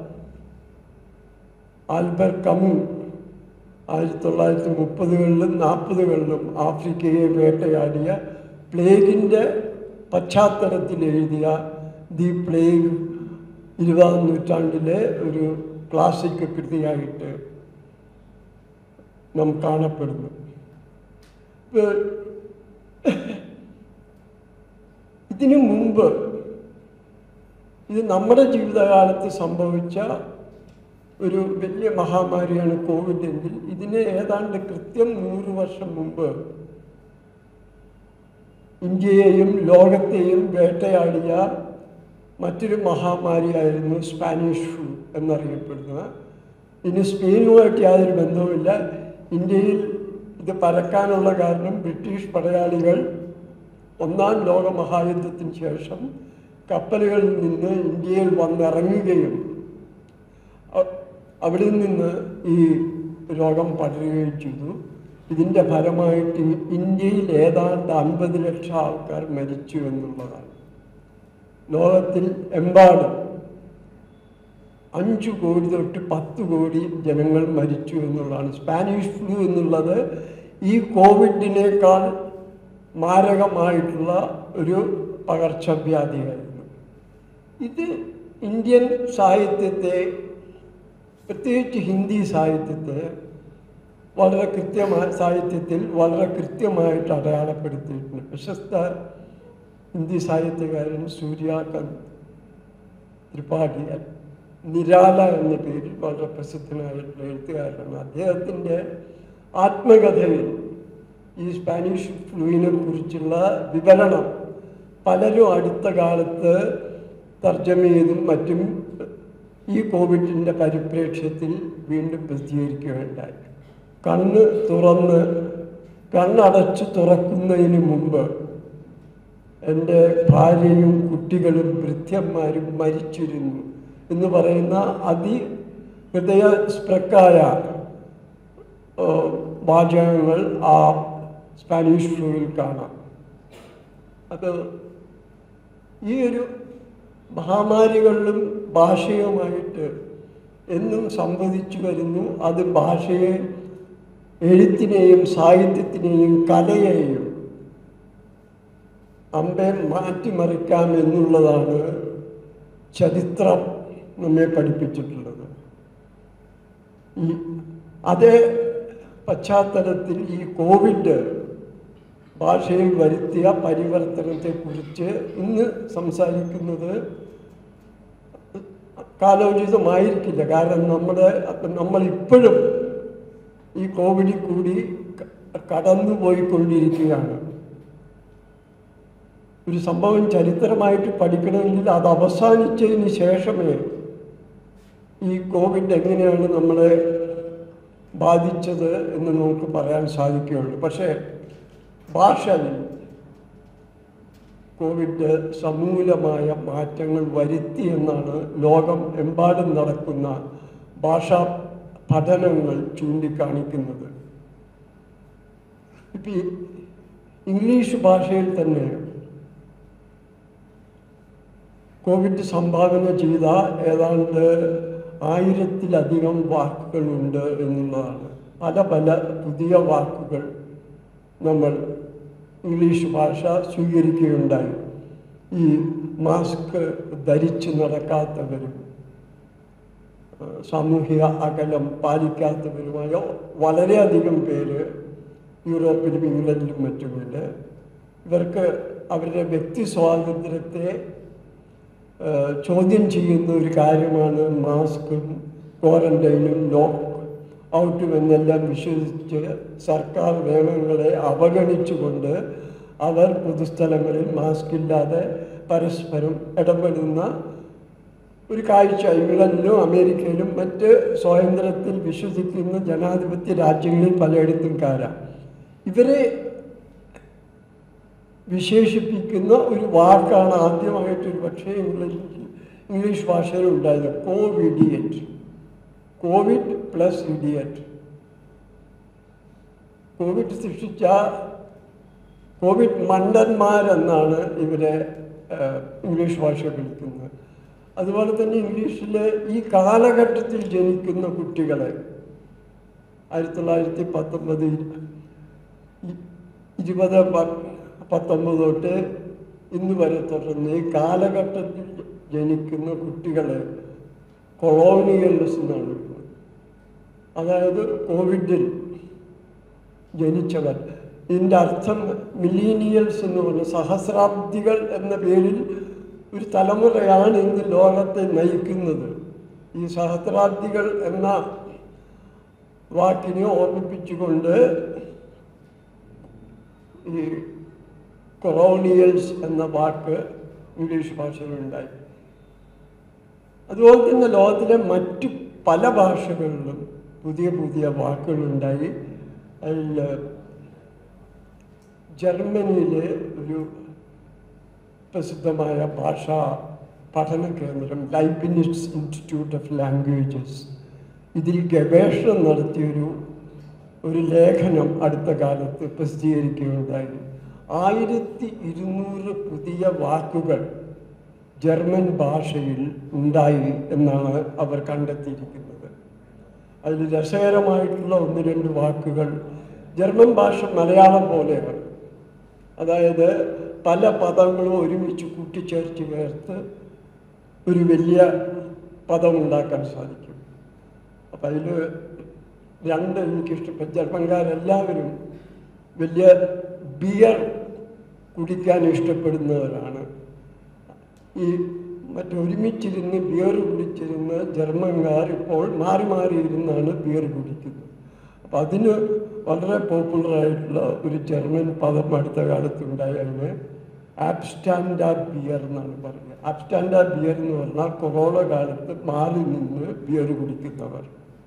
Speaker 5: ആൽബർ കമു ആയിരത്തി തൊള്ളായിരത്തി മുപ്പതുകളിലും നാൽപ്പതുകളിലും ആഫ്രിക്കയെ വേട്ടയാടിയ പ്ലേഗിൻ്റെ പശ്ചാത്തലത്തിൽ എഴുതിയ ദി പ്ലേഗ് ഇരുപതാം നൂറ്റാണ്ടിലെ ഒരു ക്ലാസിക് കൃതിയായിട്ട് നാം കാണപ്പെടുന്നു ഇപ്പൊ ഇതിനു മുമ്പ് ഇത് നമ്മുടെ ജീവിതകാലത്ത് സംഭവിച്ച ഒരു വലിയ മഹാമാരിയാണ് കോവിഡ് എങ്കിൽ ഇതിന് ഏതാണ്ട് കൃത്യം നൂറ് വർഷം മുമ്പ് ഇന്ത്യയെയും ലോകത്തെയും വേട്ടയാടിയ മറ്റൊരു മഹാമാരിയായിരുന്നു സ്പാനിഷ് ഫ്ലൂ എന്നറിയപ്പെടുന്ന ഇനി സ്പെയിനുമായിട്ട് യാതൊരു ബന്ധവുമില്ല ഇന്ത്യയിൽ ഇത് പരക്കാനുള്ള കാരണം ബ്രിട്ടീഷ് പടയാളികൾ ഒന്നാം ലോക മഹായുദ്ധത്തിന് ശേഷം കപ്പലുകളിൽ നിന്ന് ഇന്ത്യയിൽ വന്നിറങ്ങുകയും അ- അവിടെ നിന്ന് ഈ രോഗം പടരുകയും ചെയ്തു ഇതിൻ്റെ ഫലമായിട്ട് ഇന്ത്യയിൽ ഏതാണ്ട് അൻപത് ലക്ഷം ആൾക്കാർ മരിച്ചു എന്നുള്ളതാണ് ലോകത്തിൽ എമ്പാടും അഞ്ചു കോടി തൊട്ട് പത്ത് കോടി ജനങ്ങൾ മരിച്ചു എന്നുള്ളതാണ് സ്പാനിഷ് ഫ്ലൂ എന്നുള്ളത് ഈ കോവിഡിനേക്കാൾ മാരകമായിട്ടുള്ള ഒരു പകർച്ചവ്യാധിയായിരുന്നു ഇത് ഇന്ത്യൻ സാഹിത്യത്തെ പ്രത്യേകിച്ച് ഹിന്ദി സാഹിത്യത്തെ വളരെ കൃത്യമായ സാഹിത്യത്തിൽ വളരെ കൃത്യമായിട്ട് അടയാളപ്പെടുത്തിയിട്ടുണ്ട് പ്രശസ്ത ഹിന്ദി സാഹിത്യകാരൻ സൂര്യാകാന്ത് ത്രിപാഠിയാൽ നിരാല എന്ന പേരിൽ വളരെ പ്രസിദ്ധനായിട്ടുള്ള എഴുത്തുകാരനാണ് അദ്ദേഹത്തിൻ്റെ ആത്മകഥയിൽ ഈ സ്പാനിഷ് ഫ്ലൂവിനെ കുറിച്ചുള്ള വിവരണം പലരും അടുത്ത കാലത്ത് തർജ്ജമ ചെയ്തും മറ്റും ഈ കോവിഡിൻ്റെ പരിപ്രേക്ഷ്യത്തിൽ വീണ്ടും പ്രസിദ്ധീകരിക്കുകയുണ്ടായി കണ്ണ് തുറന്ന് കണ്ണടച്ച് തുറക്കുന്നതിന് മുമ്പ് എൻ്റെ ഭാര്യയും കുട്ടികളും വൃദ്ധന്മാരും മരിച്ചിരുന്നു എന്ന് പറയുന്ന അതി ഹൃദയസ്പൃക്കായ ഏഹ്, വാചകങ്ങൾ ആ സ്പാനിഷ് ഫ്ലൂവിൽ കാണാം അത് ഈ ഒരു മഹാമാരികളിലും ഭാഷയുമായിട്ട് എന്നും സംവദിച്ചു വരുന്നു അത് ഭാഷയെ എഴുത്തിനെയും സാഹിത്യത്തിനെയും കലയെയും അമ്പെ മാറ്റിമറിക്കാം എന്നുള്ളതാണ് ചരിത്രം നമ്മെ പഠിപ്പിച്ചിട്ടുള്ളത് ഈ അതേ പശ്ചാത്തലത്തിൽ ഈ കോവിഡ് ഭാഷയിൽ വരുത്തിയ പരിവർത്തനത്തെക്കുറിച്ച് ഇന്ന് സംസാരിക്കുന്നത് കാലോചിതമായിരിക്കില്ല കാരണം നമ്മുടെ നമ്മൾ ഇപ്പോഴും ഈ കോവിഡിൽ കൂടി ക- കടന്നുപോയിക്കൊണ്ടിരിക്കുകയാണ് ഒരു സംഭവം ചരിത്രമായിട്ട് പഠിക്കണമെങ്കിൽ അത് അവസാനിച്ചതിന് ശേഷമേ ഈ കോവിഡ് എങ്ങനെയാണ് നമ്മളെ ബാധിച്ചത് എന്ന് നമുക്ക് പറയാൻ സാധിക്കുകയുള്ളൂ പക്ഷേ ഭാഷയിൽ കോവിഡ് സമൂലമായ മാറ്റങ്ങൾ വരുത്തി എന്നാണ് ലോകം എമ്പാടും നടക്കുന്ന ഭാഷാ പഠനങ്ങൾ ചൂണ്ടിക്കാണിക്കുന്നത് ഇപ്പം ഈ ഇംഗ്ലീഷ് ഭാഷയിൽ തന്നെ കോവിഡ് സംഭാവന ചെയ്ത ഏതാണ്ട് ആയിരത്തിലധികം വാക്കുകളുണ്ട് എന്നുള്ളതാണ് പല പല പുതിയ വാക്കുകൾ നമ്മൾ ഇംഗ്ലീഷ് ഭാഷ സ്വീകരിക്കുകയുണ്ടായി ഈ മാസ്ക് ധരിച്ച് നടക്കാത്തവരും ഏഹ് സാമൂഹിക അകലം പാലിക്കാത്തവരുമായ വളരെയധികം പേര് യൂറോപ്പിലും ഇംഗ്ലണ്ടിലും മറ്റുമുണ്ട് ഇവർക്ക് അവരുടെ വ്യക്തി സ്വാതന്ത്ര്യത്തെ ഏഹ് ചോദ്യം ചെയ്യുന്ന ഒരു കാര്യമാണ് മാസ്കും ക്വാറന്റൈനും ലോക്ക് ഔട്ടും എന്നെല്ലാം വിശ്വസിച്ച് സർക്കാർ നിയമങ്ങളെ അവഗണിച്ചുകൊണ്ട് അവർ പൊതുസ്ഥലങ്ങളിൽ മാസ്ക് ഇല്ലാതെ പരസ്പരം ഇടപെടുന്ന ഒരു കാഴ്ച ഇംഗ്ലണ്ടിലും അമേരിക്കയിലും മറ്റ് സ്വാതന്ത്ര്യത്തിൽ വിശ്വസിക്കുന്ന ജനാധിപത്യ രാജ്യങ്ങളിൽ പലയിടത്തും കാണാം ഇവരെ വിശേഷിപ്പിക്കുന്ന ഒരു വാക്കാണ് ആദ്യമായിട്ട് ഒരു പക്ഷേ ഇംഗ്ലീഷ് ഇംഗ്ലീഷ് ഭാഷയിൽ ഉണ്ടായത് covidiot Covid plus idiot Covid സൃഷ്ടിച്ച കോവിഡ് മണ്ടന്മാരെന്നാണ് ഇവരെ ഏഹ്, ഇംഗ്ലീഷ് ഭാഷ വിളിക്കുന്നത് അതുപോലെ തന്നെ ഇംഗ്ലീഷിൽ ഈ കാലഘട്ടത്തിൽ ജനിക്കുന്ന കുട്ടികളെ ആയിരത്തി തൊള്ളായിരത്തി പത്തൊമ്പതിൽ ഇരുപത് പ- പത്തൊമ്പത് തൊട്ട് ഇന്ന് വരെ തുടർന്ന് ഈ കാലഘട്ടത്തിൽ ജനിക്കുന്ന കുട്ടികളെ കൊളോണിയൽസ് എന്നാണ് വിളിക്കുന്നത് അതായത് കോവിഡിൽ ജനിച്ചവർ ഇതിൻ്റെ അർത്ഥം മില്ലീനിയൽസ് എന്ന് പറഞ്ഞ സഹസ്രാബ്ദികൾ എന്ന പേരിൽ ഒരു തലമുറയാണ് ഇന്ന് ലോകത്തെ നയിക്കുന്നത് ഈ സഹസ്രാബ്ദികൾ എന്ന വാക്കിനെ ഓർമ്മിപ്പിച്ചുകൊണ്ട് ഈ കൊളോണിയൽസ് എന്ന വാക്ക് ഇംഗ്ലീഷ് ഭാഷയിലുണ്ടായി അതുപോലെ തന്നെ ലോകത്തിലെ മറ്റു പല ഭാഷകളിലും പുതിയ പുതിയ വാക്കുകളുണ്ടായി അതിൽ ജർമ്മനിയിലെ ഒരു പ്രസിദ്ധമായ ഭാഷാ പഠന കേന്ദ്രം ലൈബിനിറ്റ്സ് ഇൻസ്റ്റിറ്റ്യൂട്ട് ഓഫ് ലാംഗ്വേജസ് ഇതിൽ ഗവേഷണം നടത്തിയൊരു ഒരു ലേഖനം അടുത്ത കാലത്ത് പ്രസിദ്ധീകരിക്കുകയുണ്ടായി ആയിരത്തി ഇരുന്നൂറ് പുതിയ വാക്കുകൾ ജർമ്മൻ ഭാഷയിൽ ഉണ്ടായി എന്നാണ് അവർ കണ്ടെത്തിയിരിക്കുന്നത് അതിൽ രസകരമായിട്ടുള്ള ഒന്ന് രണ്ട് വാക്കുകൾ ജർമ്മൻ ഭാഷ മലയാളം പോലെയാണ് അതായത് പല പദങ്ങളും ഒരുമിച്ച് കൂട്ടിച്ചേർത്ത് ചേർത്ത് ഒരു വലിയ പദം ഉണ്ടാക്കാൻ സാധിക്കും അപ്പം അതിൽ രണ്ട് എനിക്കിഷ്ടപ്പെട്ട ജർമ്മൻകാരെല്ലാവരും വലിയ ബിയർ കുടിക്കാൻ ഇഷ്ടപ്പെടുന്നവരാണ് ഈ മറ്റൊരുമിച്ചിരുന്ന് ബിയർ കുടിച്ചിരുന്ന് ജർമ്മൻകാർ ഇപ്പോൾ മാറി മാറി ഇരുന്നാണ് ബിയർ കുടിക്കുന്നത് അപ്പം അതിന് വളരെ പോപ്പുലർ ആയിട്ടുള്ള ഒരു ജർമ്മൻ പദം അടുത്ത കാലത്തുണ്ടായി അതിന് ആബ്സ്റ്റാൻഡ ബിയർ എന്നാണ് പറയുന്നത് ആബ്സ്റ്റാൻഡ ബിയർ എന്ന് പറഞ്ഞാൽ കൊറോണ കാലത്ത് മാറി നിന്ന് ബിയർ കുടിക്കുന്നവർ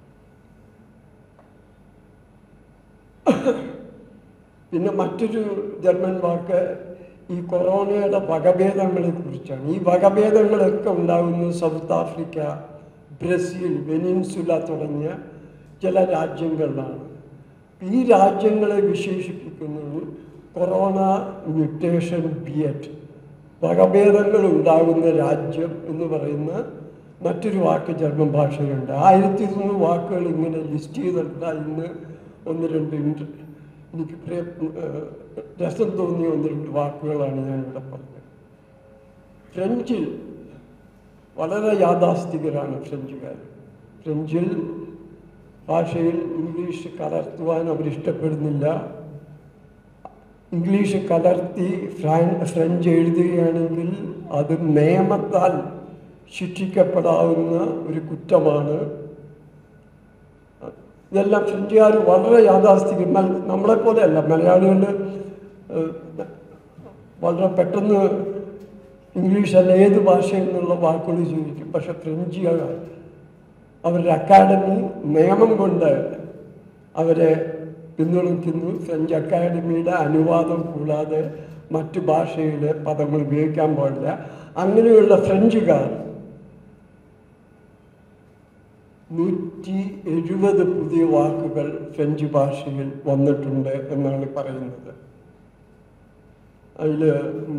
Speaker 5: പിന്നെ മറ്റൊരു ജർമ്മൻ വാക്ക് ഈ കൊറോണയുടെ വകഭേദങ്ങളെ കുറിച്ചാണ് ഈ വകഭേദങ്ങളൊക്കെ ഉണ്ടാകുന്നത് സൗത്ത് ആഫ്രിക്ക ബ്രസീൽ വെനിൻസുല തുടങ്ങിയ ചില രാജ്യങ്ങളിലാണ് ഈ രാജ്യങ്ങളെ വിശേഷിപ്പിക്കുന്നത് കൊറോണ മ്യൂട്ടേഷൻ ബിയറ്റ് വകഭേദങ്ങൾ ഉണ്ടാകുന്ന രാജ്യം എന്ന് പറയുന്ന മറ്റൊരു വാക്ക് ജർമ്മൻ ഭാഷയിലുണ്ട് ആയിരത്തി ഇരുന്നൂറ് വാക്കുകൾ ഇങ്ങനെ ലിസ്റ്റ് ചെയ്തിട്ട് ഇന്ന് ഒന്ന് രണ്ട് ഉണ്ട് എനിക്ക് പ്രിയ ഏഹ് രസം തോന്നിയ ഒന്ന് രണ്ട് വാക്കുകളാണ് ഞാനിവിടെ പറഞ്ഞത് ഫ്രഞ്ചിൽ വളരെ യാഥാസ്ഥികരാണ് ഫ്രഞ്ചുകാർ ഫ്രഞ്ചിൽ ഭാഷയിൽ ഇംഗ്ലീഷ് കലർത്തുവാൻ അവരിഷ്ടപ്പെടുന്നില്ല ഇംഗ്ലീഷ് കലർത്തി ഫ്രാൻ ഫ്രഞ്ച് എഴുതുകയാണെങ്കിൽ അത് നിയമത്താൽ ശിക്ഷിക്കപ്പെടാവുന്ന ഒരു കുറ്റമാണ് ഇതെല്ലാം ഫ്രഞ്ചുകാർ വളരെ യാഥാസ്ഥികം മൽ- നമ്മളെപ്പോലെയല്ല മലയാളികൾ വളരെ പെട്ടെന്ന് ഇംഗ്ലീഷ് അല്ല ഏത് ഭാഷയിൽ നിന്നുള്ള വാക്കുകൾ ചോദിക്കും പക്ഷെ ഫ്രഞ്ചുകാർ അവരുടെ അക്കാഡമി നിയമം കൊണ്ട് അവരെ പിന്തുണയ്ക്കുന്നു ഫ്രഞ്ച് അക്കാഡമിയുടെ അനുവാദം കൂടാതെ മറ്റു ഭാഷയിലെ പദങ്ങൾ ഉപയോഗിക്കാൻ പാടില്ല അങ്ങനെയുള്ള ഫ്രഞ്ചുകാർ നൂറ്റി എഴുപത് പുതിയ വാക്കുകൾ ഫ്രഞ്ച് ഭാഷയിൽ വന്നിട്ടുണ്ട് എന്നാണ് പറയുന്നത് അതിൽ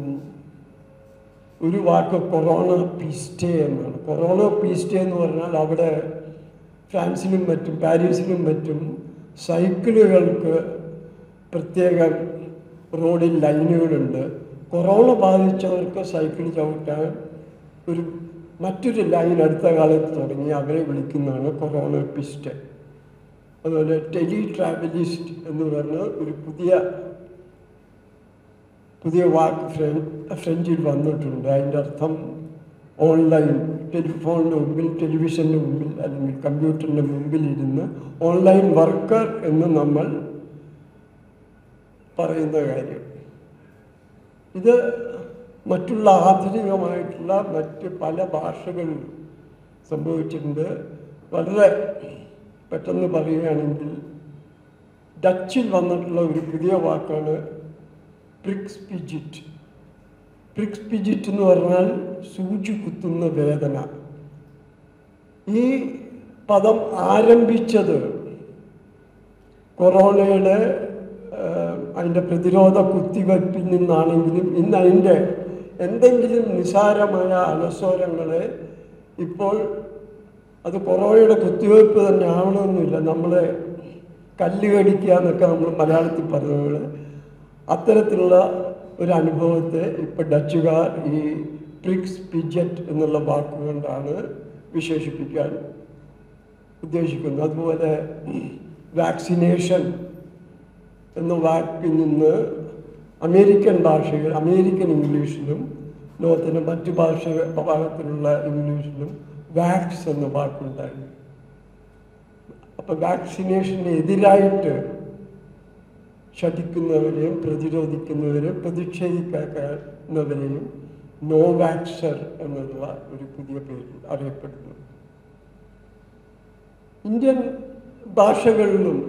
Speaker 5: ഒരു വാക്ക് കൊറോണ പീസ്റ്റേ എന്നാണ് കൊറോണ പീസ്റ്റേ എന്ന് പറഞ്ഞാൽ അവിടെ ഫ്രാൻസിലും മറ്റും പാരീസിലും മറ്റും സൈക്കിളുകൾക്ക് പ്രത്യേക റോഡിൽ ലൈനുകളുണ്ട് കൊറോണ ബാധിച്ചവർക്ക് സൈക്കിൾ ചവിട്ടാൻ ഒരു മറ്റൊരു ലൈൻ അടുത്ത കാലത്ത് തുടങ്ങി അവരെ വിളിക്കുന്നതാണ് കൊറോണ പിസ്റ്റ് അതുപോലെ ടെലി ട്രാവലിസ്റ്റ് എന്ന് പറഞ്ഞ ഒരു പുതിയ പുതിയ വാക്ക് ഫ്രഞ്ച് ഫ്രഞ്ചിൽ വന്നിട്ടുണ്ട് അതിൻ്റെ അർത്ഥം ഓൺലൈൻ ടെലിഫോണിന് മുമ്പിൽ ടെലിവിഷൻ്റെ മുമ്പിൽ അല്ലെങ്കിൽ കമ്പ്യൂട്ടറിൻ്റെ മുമ്പിൽ ഇരുന്ന് ഓൺലൈൻ വർക്കർ എന്ന് നമ്മൾ പറയുന്ന കാര്യം ഇത് മറ്റുള്ള ആധുനികമായിട്ടുള്ള മറ്റ് പല ഭാഷകളിലും സംഭവിച്ചിട്ടുണ്ട് വളരെ പെട്ടെന്ന് പറയുകയാണെങ്കിൽ ഡച്ചിൽ വന്നിട്ടുള്ള ഒരു പുതിയ വാക്കാണ് പ്രിക്സ് പിജിറ്റ് പ്രിക്സ് പിജിറ്റ് എന്ന് പറഞ്ഞാൽ സൂചി കുത്തുന്ന വേദന ഈ പദം ആരംഭിച്ചത് കൊറോണയുടെ ഏഹ്, അതിൻ്റെ പ്രതിരോധ കുത്തിവയ്പ്പിൽ നിന്നാണെങ്കിലും ഇന്ന് അതിൻ്റെ എന്തെങ്കിലും നിസാരമായ അനസ്വരങ്ങളെ ഇപ്പോൾ അത് കൊറോണയുടെ കുത്തിവയ്പ്പ് തന്നെ ആവണമെന്നില്ല നമ്മളെ കല്ല് കടിക്കുക എന്നൊക്കെ നമ്മൾ മലയാളത്തിൽ പറയുന്നത് അത്തരത്തിലുള്ള ഒരു അനുഭവത്തെ ഇപ്പം ഡച്ചുകാർ ഈ പ്രിക്സ് പിജറ്റ് എന്നുള്ള വാക്കുകൊണ്ടാണ് വിശേഷിപ്പിക്കാൻ ഉദ്ദേശിക്കുന്നത് അതുപോലെ വാക്സിനേഷൻ എന്ന വാക്കിൽ നിന്ന് അമേരിക്കൻ ഭാഷയിൽ അമേരിക്കൻ ഇംഗ്ലീഷിലും ലോകത്തിൻ്റെ മറ്റ് ഭാഷ ഭാഗത്തിലുള്ള ഇംഗ്ലീഷിലും വാക്സ് എന്ന വാക്കുണ്ടായി അപ്പം വാക്സിനേഷന് എതിരായിട്ട് ശഠിക്കുന്നവരെയും പ്രതിരോധിക്കുന്നവരെയും പ്രതിഷേധിക്കുന്നവരെയും നോ വാക്സർ എന്നുള്ള ഒരു പുതിയ പേരിൽ അറിയപ്പെടുന്നു ഇന്ത്യൻ ഭാഷകളിലും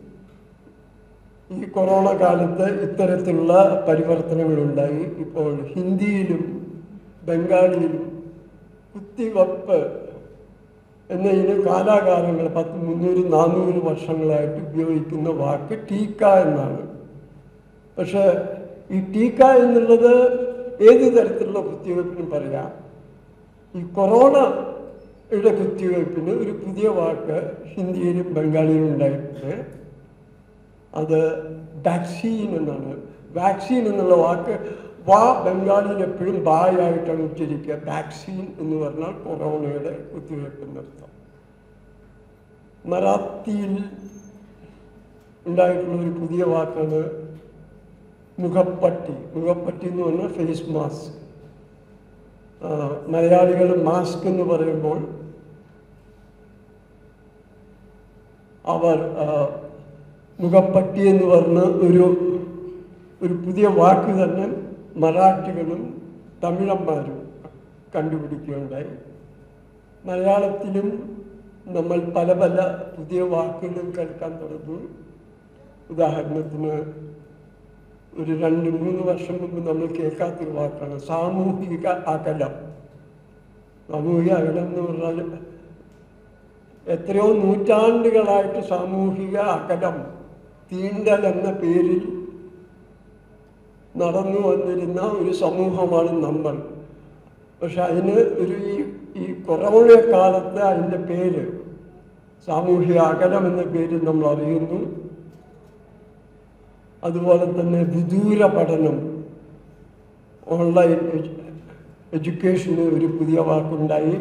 Speaker 5: ഈ കൊറോണ കാലത്ത് ഇത്തരത്തിലുള്ള പരിവർത്തനങ്ങളുണ്ടായി ഇപ്പോൾ ഹിന്ദിയിലും ബംഗാളിയിലും കുത്തിവെപ്പ് എന്നതിന് കാലാകാലങ്ങൾ പത്ത് മുന്നൂറ് നാനൂറ് വർഷങ്ങളായിട്ട് ഉപയോഗിക്കുന്ന വാക്ക് ടീക്ക എന്നാണ് പക്ഷേ ഈ ടീക്ക എന്നുള്ളത് ഏത് തരത്തിലുള്ള കുത്തിവയ്പ്പിനും പറയാം ഈ കൊറോണയുടെ കുത്തിവയ്പ്പിന് ഒരു പുതിയ വാക്ക് ഹിന്ദിയിലും ബംഗാളിയിലും ഉണ്ടായിട്ടുണ്ട് അത് വാക്സീൻ എന്നാണ് വാക്സിൻ എന്നുള്ള വാക്ക് വാ ബംഗാളിയിൽ എപ്പോഴും ബായായിട്ടാണ് ഉച്ചരിക്കുക വാക്സിൻ എന്ന് പറഞ്ഞാൽ കൊറോണയുടെ കുത്തിവയ്പ്പ് എന്നർത്ഥം മറാത്തിയിൽ ഉണ്ടായിട്ടുള്ള ഒരു പുതിയ വാക്കാണ് മുഖപ്പട്ടി മുഖപ്പട്ടി എന്ന് പറഞ്ഞാൽ ഫേസ് മാസ്ക് മലയാളികൾ മാസ്ക് എന്ന് പറയുമ്പോൾ അവർ ആ, മുഖപ്പട്ടി എന്ന് പറഞ്ഞ ഒരു ഒരു പുതിയ വാക്ക് തന്നെ മറാഠികളും തമിഴന്മാരും കണ്ടുപിടിക്കുകയുണ്ടായി മലയാളത്തിലും നമ്മൾ പല പല പുതിയ വാക്കുകളും കേൾക്കാൻ തുടങ്ങി ഉദാഹരണത്തിന് ഒരു രണ്ട് മൂന്ന് വർഷം മുമ്പ് നമ്മൾ കേൾക്കാത്തൊരു വാക്കാണ് സാമൂഹിക അകലം സാമൂഹിക അകലം എന്ന് പറഞ്ഞാൽ എത്രയോ നൂറ്റാണ്ടുകളായിട്ട് സാമൂഹിക അകലം തീണ്ടൽ എന്ന പേരിൽ നടന്നു വന്നിരുന്ന ഒരു സമൂഹമാണ് നമ്മൾ പക്ഷെ അതിന് ഒരു ഈ ഈ കൊറോണ കാലത്ത് അതിൻ്റെ പേര് സാമൂഹിക അകലം എന്ന പേരിൽ നമ്മൾ അറിയുന്നു അതുപോലെ തന്നെ വിദൂര പഠനം ഓൺലൈൻ എഡ്യൂക്കേഷന് ഒരു പുതിയ വാക്കുണ്ടായി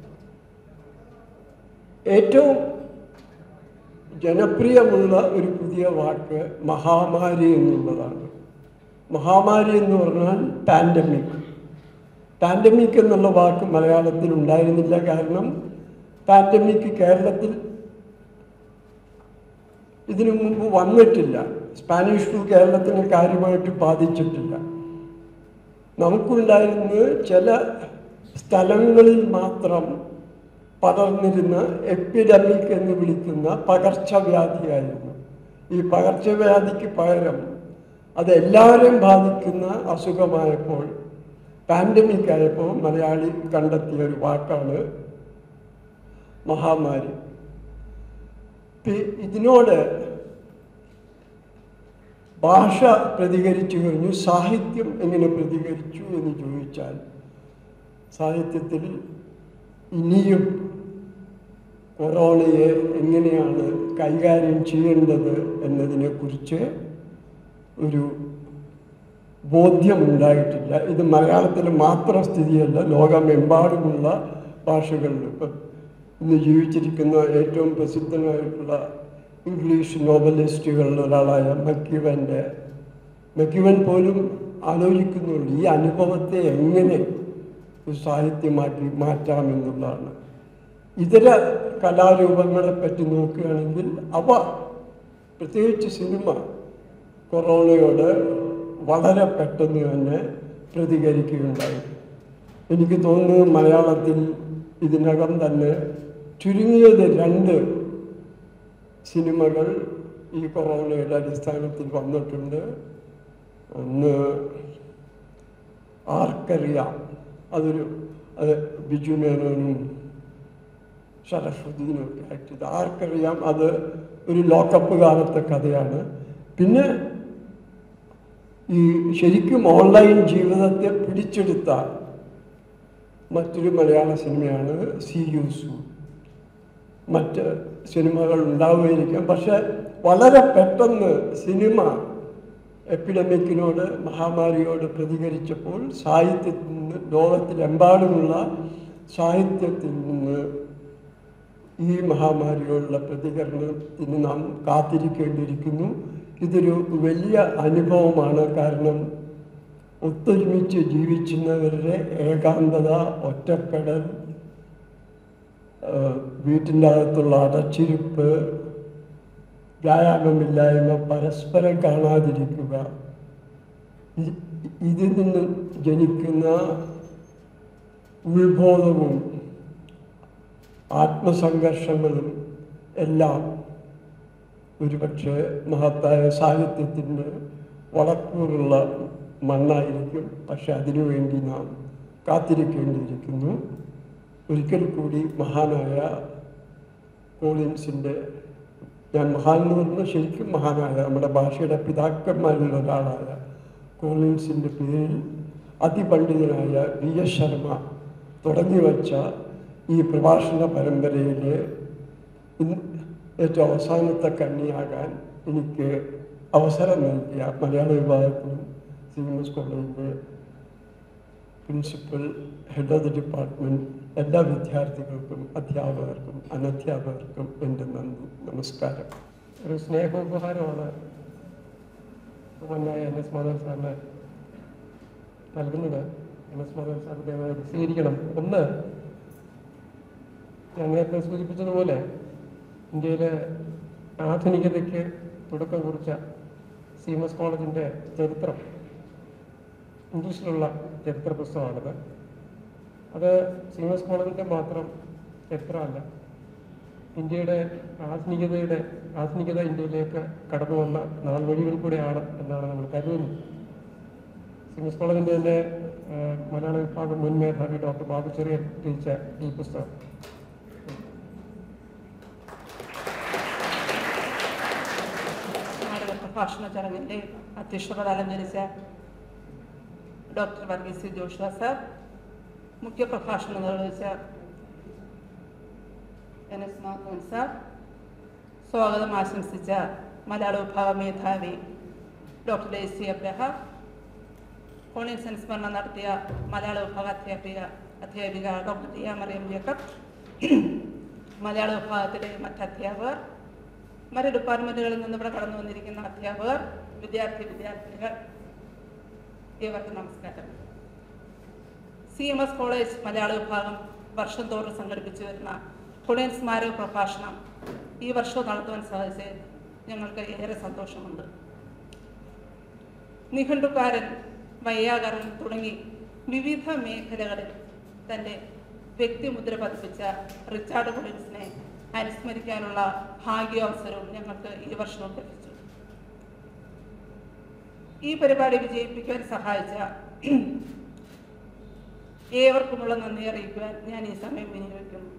Speaker 5: ഏറ്റവും ജനപ്രിയമുള്ള ഒരു പുതിയ വാക്ക് മഹാമാരി എന്നുള്ളതാണ് മഹാമാരി എന്ന് പറഞ്ഞാൽ പാൻഡമിക് പാൻഡമിക് എന്നുള്ള വാക്ക് മലയാളത്തിൽ ഉണ്ടായിരുന്നില്ല കാരണം പാൻഡമിക് കേരളത്തിൽ ഇതിനു മുമ്പ് വന്നിട്ടില്ല സ്പാനിഷ് ഫ്ലൂ കേരളത്തിനെ കാര്യമായിട്ട് ബാധിച്ചിട്ടില്ല നമുക്കുണ്ടായിരുന്ന ചില സ്ഥലങ്ങളിൽ മാത്രം പടർന്നിരുന്ന എപ്പിഡമിക് എന്ന് വിളിക്കുന്ന പകർച്ചവ്യാധിയായിരുന്നു ഈ പകർച്ചവ്യാധിക്ക് പകരം അത് എല്ലാവരെയും ബാധിക്കുന്ന അസുഖമായപ്പോൾ പാൻഡമിക് ആയപ്പോൾ മലയാളി കണ്ടെത്തിയ ഒരു വാക്കാണ് മഹാമാരി പി- ഇതിനോട് ഭാഷ പ്രതികരിച്ചു കഴിഞ്ഞു സാഹിത്യം എങ്ങനെ പ്രതികരിച്ചു എന്ന് ചോദിച്ചാൽ സാഹിത്യത്തിൽ ഇനിയും കൊറോണയെ എങ്ങനെയാണ് കൈകാര്യം ചെയ്യേണ്ടത് എന്നതിനെക്കുറിച്ച് ഒരു ബോധ്യമുണ്ടായിട്ടില്ല ഇത് മലയാളത്തിൽ മാത്രം സ്ഥിതിയല്ല ലോകമെമ്പാടുമുള്ള ഭാഷകളിൽ ഇപ്പം ഇന്ന് ജീവിച്ചിരിക്കുന്ന ഏറ്റവും പ്രസിദ്ധനായിട്ടുള്ള ഇംഗ്ലീഷ് നോവലിസ്റ്റുകളിൽ ഒരാളായ മക്യുവൻ്റെ മക്യുവൻ പോലും ആലോചിക്കുന്നുള്ളൂ ഈ അനുഭവത്തെ എങ്ങനെ ഒരു സാഹിത്യമാക്കി മാറ്റാമെന്നുള്ളതാണ് ഇതര കലാരൂപങ്ങളെ പറ്റി നോക്കുകയാണെങ്കിൽ അവ പ്രത്യേകിച്ച് സിനിമ കൊറോണയോട് വളരെ പെട്ടെന്ന് തന്നെ പ്രതികരിക്കുകയുണ്ടായി എനിക്ക് തോന്നുന്നു മലയാളത്തിൽ ഇതിനകം തന്നെ ചുരുങ്ങിയത് രണ്ട് സിനിമകൾ ഈ കൊറോണയുടെ അടിസ്ഥാനത്തിൽ വന്നിട്ടുണ്ട് ഒന്ന് ആർക്കറിയാം അതൊരു അത് ബിജു മേനോനും ഷറഫുദ്ദീനും ഒക്കെ ആക്ട് ചെയ്ത് ആർക്കറിയാം അത് ഒരു ലോക്കപ്പ് കാലത്തെ കഥയാണ് പിന്നെ ഈ ശരിക്കും ഓൺലൈൻ ജീവിതത്തെ പിടിച്ചെടുത്ത മറ്റൊരു മലയാള സിനിമയാണ് സി യു സു മറ്റ് സിനിമകൾ ഉണ്ടാവുമായിരിക്കാം പക്ഷെ വളരെ പെട്ടെന്ന് സിനിമ എപ്പിഡമിക്കിനോട് മഹാമാരിയോട് പ്രതികരിച്ചപ്പോൾ സാഹിത്യത്തിൽ നിന്ന് ലോകത്തിലെമ്പാടുമുള്ള സാഹിത്യത്തിൽ നിന്ന് ഈ മഹാമാരിയോടുള്ള പ്രതികരണത്തിന് നാം കാത്തിരിക്കേണ്ടിയിരിക്കുന്നു ഇതൊരു വലിയ അനുഭവമാണ് കാരണം ഒത്തൊരുമിച്ച് ജീവിക്കുന്നവരുടെ ഏകാന്തത ഒറ്റപ്പെടൽ ഏഹ് വീട്ടിൻ്റെ അകത്തുള്ള അടച്ചിരിപ്പ് വ്യായാമമില്ലായ്മ പരസ്പരം കാണാതിരിക്കുക ഇ- ഇതിൽ നിന്ന് ജനിക്കുന്ന ഉത്ബോധവും ആത്മസംഘർഷങ്ങളും എല്ലാം ഒരുപക്ഷെ മഹത്തായ സാഹിത്യത്തിൻ്റെ വളക്കൂറുള്ള മണ്ണായിരിക്കും പക്ഷെ അതിനുവേണ്ടി നാം കാത്തിരിക്കേണ്ടിയിരിക്കുന്നു ഒരിക്കൽ കൂടി മഹാനായ കോളിൻസിൻ്റെ ഞാൻ മഹാൻ എന്ന് പറഞ്ഞാൽ ശരിക്കും മഹാനായ നമ്മുടെ ഭാഷയുടെ പിതാക്കന്മാരിൽ ഒരാളായ കോളിൻസിൻ്റെ പേരിൽ അതിപണ്ഡിതനായ വി എസ് ശർമ്മ തുടങ്ങി വച്ച ഈ പ്രഭാഷണ പരമ്പരയിലെ ഇന്ന് ഏറ്റവും അവസാനത്തെ കണ്ണിയാകാൻ എനിക്ക് അവസരം നൽകിയ മലയാള വിഭാഗത്തിലും സി എം എസ് കോളേജിലെ principal head of the department എല്ലാ വിദ്യാർത്ഥികൾക്കും അധ്യാപകർക്കും അനധ്യാപകർക്കും എൻ്റെ നന്ദി നമസ്കാരം
Speaker 3: ഒരു സ്നേഹോപഹാരമാണ് ബഹുമാനായ എൻ എസ് മാധവൻ സാറിന് നൽകുന്നത് എൻ എസ് മാധവൻ സാർ ദയവായി ഇത് സ്വീകരിക്കണം ഒന്ന് ഞാൻ നേരത്തെ സൂചിപ്പിച്ചതുപോലെ ഇന്ത്യയിലെ ആധുനികതയ്ക്ക് തുടക്കം കുറിച്ച സി എം എസ് കോളേജിൻ്റെ ചരിത്രം ഇംഗ്ലീഷിലുള്ള ചരിത്ര പുസ്തകമാണിത് അത് സി എം എസ് കോളേജിൻ്റെ മാത്രം ചരിത്രമല്ല ഇന്ത്യയുടെ ആധുനികതയുടെ ആധുനികത ഇന്ത്യയിലേക്ക് കടന്നു വന്ന നാൾവഴികൾ കൂടെയാണ് എന്നാണ് നമ്മൾ കരുതുന്നത് സി എം എസ് കോളേജിൻ്റെ തന്നെ ആ, മലയാള വിഭാഗം മുൻ മേധാവി ഡോക്ടർ ബാബു ചെറിയൻ രചിച്ച ഈ പുസ്തകം
Speaker 6: നാടക പ്രഭാഷണ ചടങ്ങിൻ്റെ അധ്യക്ഷപദം അലങ്കരിച്ച doctor Varghese C Joshua sir മുഖ്യ പ്രഭാഷണം നിർവഹിച്ച എൻ എസ് മാധവൻ സാർ സ്വാഗതം ആശംസിച്ച മലയാള വിഭാഗ മേധാവി ഡോക്ടർ ഡേസി അബ്രഹാം കോണിൻ സംസ്മരണം നടത്തിയ മലയാള വിഭാഗ അധ്യാപിക അധ്യാപിക ഡോക്ടർ ടിയ മറിയം ജേക്കബ് മലയാള വിഭാഗത്തിലെ മറ്റ് അധ്യാപകർ മറ്റ് ഡിപ്പാർട്ട്മെന്റുകളിൽ നിന്ന് ഇവിടെ കടന്നു വന്നിരിക്കുന്ന അധ്യാപകർ വിദ്യാർത്ഥി വിദ്യാർത്ഥിനികൾ ഏവർക്കും നമസ്കാരം സി എം എസ് കോളേജ് മലയാള വിഭാഗം വർഷം തോറും സംഘടിപ്പിച്ചു വരുന്ന കൊളിയൻ സ്മാരക പ്രഭാഷണം ഈ വർഷവും നടത്തുവാൻ സാധിച്ചത് ഞങ്ങൾക്ക് ഏറെ സന്തോഷമുണ്ട് നിഘണ്ടുകാരൻ വയ്യാകരൻ തുടങ്ങി വിവിധ മേഖലകളിൽ തൻ്റെ വ്യക്തിമുദ്ര പതിപ്പിച്ച റിച്ചാർഡ് കൊളിൻസിനെ അനുസ്മരിക്കാനുള്ള ഭാഗ്യാവസരവും ഞങ്ങൾക്ക് ഈ വർഷവും ലഭിച്ചു ഈ പരിപാടി വിജയിപ്പിക്കുവാൻ സഹായിച്ച ഏവർക്കുമുള്ള നന്ദി അറിയിക്കുവാൻ ഞാൻ ഈ സമയം വിനിയോഗിക്കുന്നു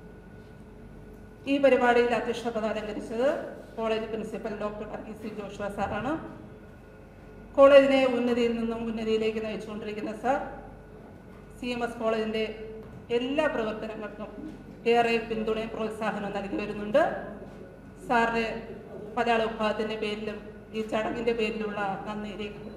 Speaker 6: ഈ പരിപാടിയിൽ അധ്യക്ഷ പദം അലങ്കരിച്ചത് college principal doctor Varghese C Joshua സാറാണ് കോളേജിനെ ഉന്നതിയിൽ നിന്നും ഉന്നതിയിലേക്ക് നയിച്ചുകൊണ്ടിരിക്കുന്ന സാർ സി എം എസ് കോളേജിൻ്റെ എല്ലാ പ്രവർത്തനങ്ങൾക്കും ഏറെ പിന്തുണയും പ്രോത്സാഹനവും നൽകി വരുന്നുണ്ട് സാറിന് മലയാള വിഭാഗത്തിൻ്റെ പേരിലും ഈ ചടങ്ങിൻ്റെ പേരിലുള്ള നന്ദി രേഖപ്പെടുത്തുന്നു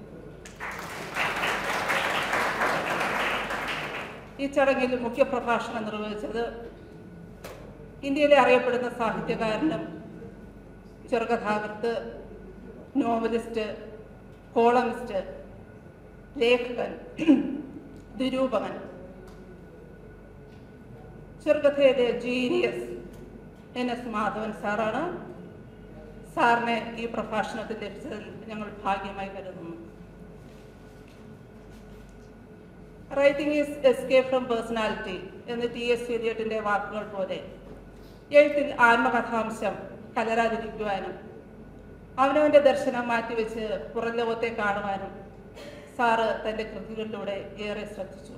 Speaker 6: ഈ ചടങ്ങിൽ മുഖ്യ പ്രഭാഷണം നിർവഹിച്ചത് ഇന്ത്യയിലെ അറിയപ്പെടുന്ന സാഹിത്യകാരനും ചെറുകഥാകൃത്ത് നോവലിസ്റ്റ് കോളമിസ്റ്റ് ലേഖകൻ നിരൂപകൻ ചെറുകഥയിലെ ജീനിയസ് എൻ എസ് മാധവൻ സാറാണ് സാറിനെ ഈ പ്രഭാഷണത്തിൽ ലഭിച്ചതിൽ ഞങ്ങൾ ഭാഗ്യമായി കരുതുന്നു writing is escape from personality എന്ന് ടി എസ് എലിയട്ടിൻ്റെ വാക്കുകൾ പോലെ എഴുത്തിൽ ആത്മകഥാംശം കലരാതിരിക്കുവാനും അവനവൻ്റെ ദർശനം മാറ്റിവെച്ച് പുറം ലോകത്തെ കാണുവാനും സാറ് തൻ്റെ കൃതികളിലൂടെ ഏറെ ശ്രദ്ധിച്ചു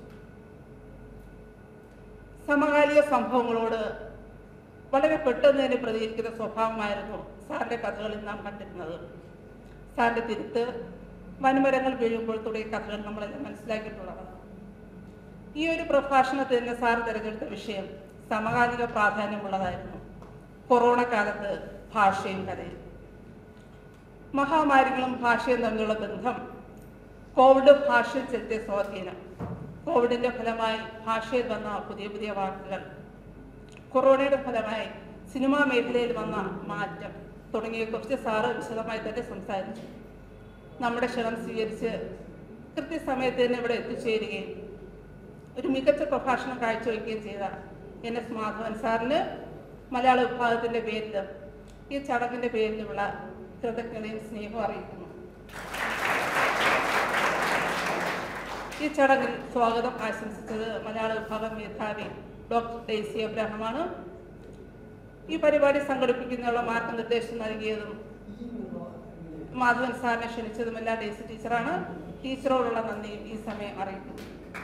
Speaker 6: സമകാലിക സംഭവങ്ങളോട് വളരെ പെട്ടെന്ന് തന്നെ പ്രതികരിക്കുന്ന സ്വഭാവമായിരുന്നു സാറിൻ്റെ കഥകളിൽ നാം കണ്ടിരുന്നത് സാറിൻ്റെ തിരുത്ത് വൻമരങ്ങൾ വീഴുമ്പോൾ തുടങ്ങിയ കഥകൾ നമ്മളെല്ലാം മനസ്സിലാക്കിയിട്ടുള്ളതാണ് ഈ ഒരു പ്രഭാഷണത്തിൽ തന്നെ സാർ തിരഞ്ഞെടുത്ത വിഷയം സമകാലിക പ്രാധാന്യമുള്ളതായിരുന്നു കൊറോണ കാലത്ത് ഭാഷയും കഥയും മഹാമാരികളും ഭാഷയും തമ്മിലുള്ള ബന്ധം കോവിഡ് ഭാഷയിൽ ചെലുത്തിയ സ്വാധീനം കോവിഡിന്റെ ഫലമായി ഭാഷയിൽ വന്ന പുതിയ പുതിയ വാക്കുകൾ കൊറോണയുടെ ഫലമായി സിനിമാ മേഖലയിൽ വന്ന മാറ്റം തുടങ്ങിയ കുറിച്ച് സാറ് വിശദമായി തന്നെ സംസാരിച്ചു നമ്മുടെ ക്ഷണം സ്വീകരിച്ച് കൃത്യസമയത്ത് തന്നെ ഇവിടെ എത്തിച്ചേരുകയും ഒരു മികച്ച പ്രഭാഷണം കാഴ്ചവെക്കുകയും ചെയ്ത എൻ എസ് മാധവൻ സാറിന് മലയാള വിഭാഗത്തിന്റെ പേരിലും ഈ ചടങ്ങിന്റെ പേരിലുമുള്ള കൃതജ്ഞതയും സ്നേഹവും അറിയിക്കുന്നു ഈ ചടങ്ങിൽ സ്വാഗതം ആശംസിച്ചത് മലയാള വിഭാഗം മേധാവി ഡോക്ടർ ഡെയ്സി അബ്രാഹമാണ് ഈ പരിപാടി സംഘടിപ്പിക്കുന്നതിനുള്ള മാർഗനിർദ്ദേശം നൽകിയതും മാധവൻ സാറിനെ ക്ഷണിച്ചതുമെല്ലാം ഡെയ്സി ടീച്ചറാണ് ടീച്ചറോടുള്ള നന്ദിയും ഈ സമയം അറിയിക്കുന്നു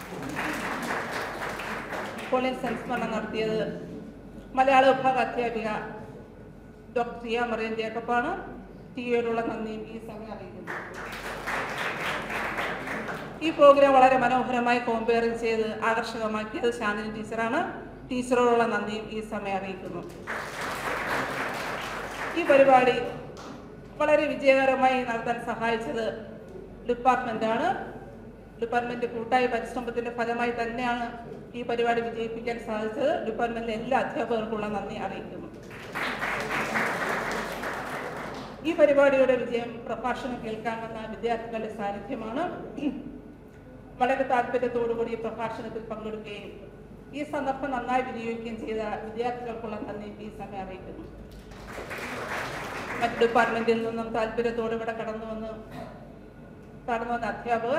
Speaker 6: കോളിൻ സംസ്മരണം നടത്തിയത് മലയാള വിഭാഗ അധ്യാപിക ഡോക്ടർ ടിയ മറിയൻ ജേക്കബാണ് ടിയോടുള്ള നന്ദിയും ഈ സമയം അറിയിക്കുന്നു ഈ പ്രോഗ്രാം വളരെ മനോഹരമായി കോമ്പയറിംഗ് ചെയ്ത് ആകർഷകമാക്കിയത് ശാന്തിനി ടീച്ചറാണ് ടീച്ചറോടുള്ള നന്ദിയും ഈ സമയം അറിയിക്കുന്നു ഈ പരിപാടി വളരെ വിജയകരമായി നടത്താൻ സഹായിച്ചത് ഡിപ്പാർട്ട്മെന്റാണ് ഡിപ്പാർട്ട്മെന്റ് കൂട്ടായ പരിശ്രമത്തിന്റെ ഫലമായി തന്നെയാണ് ഈ പരിപാടി വിജയിപ്പിക്കാൻ സാധിച്ചത് ഡിപ്പാർട്ട്മെന്റിലെ എല്ലാ അധ്യാപകർക്കുള്ള നന്ദി അറിയിക്കുന്നു ഈ പരിപാടിയുടെ വിജയം പ്രഭാഷണം കേൾക്കാൻ വന്ന വിദ്യാർത്ഥികളുടെ സാന്നിധ്യമാണ് വളരെ താല്പര്യത്തോടുകൂടി ഈ പ്രഭാഷണത്തിൽ പങ്കെടുക്കുകയും ഈ സന്ദർഭം നന്നായി വിനിയോഗിക്കുകയും ചെയ്ത വിദ്യാർത്ഥികൾക്കുള്ള നന്ദി ഈ സമയം അറിയിക്കുന്നു മറ്റ് ഡിപ്പാർട്ട്മെന്റിൽ നിന്നും താല്പര്യത്തോടെ ഇവിടെ കടന്നു വന്ന് കടന്നു വന്ന അധ്യാപകർ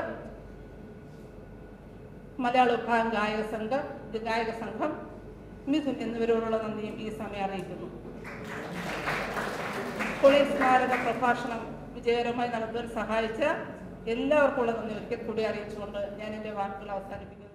Speaker 6: മലയാള വിഭാഗം ഗായക സംഘം ഗായക സംഘം മിഥുൻ എന്നിവരോടുള്ള നന്ദിയും ഈ സമയം അറിയിക്കുന്നു പോലീസ് സ്മാരക പ്രഭാഷണം വിജയകരമായി നടത്താൻ സഹായിച്ച എല്ലാവർക്കും ഉള്ള നന്ദി ഒരിക്കൽ കൂടി അറിയിച്ചുകൊണ്ട് ഞാൻ എൻ്റെ വാക്കുകൾ അവസാനിപ്പിക്കുന്നു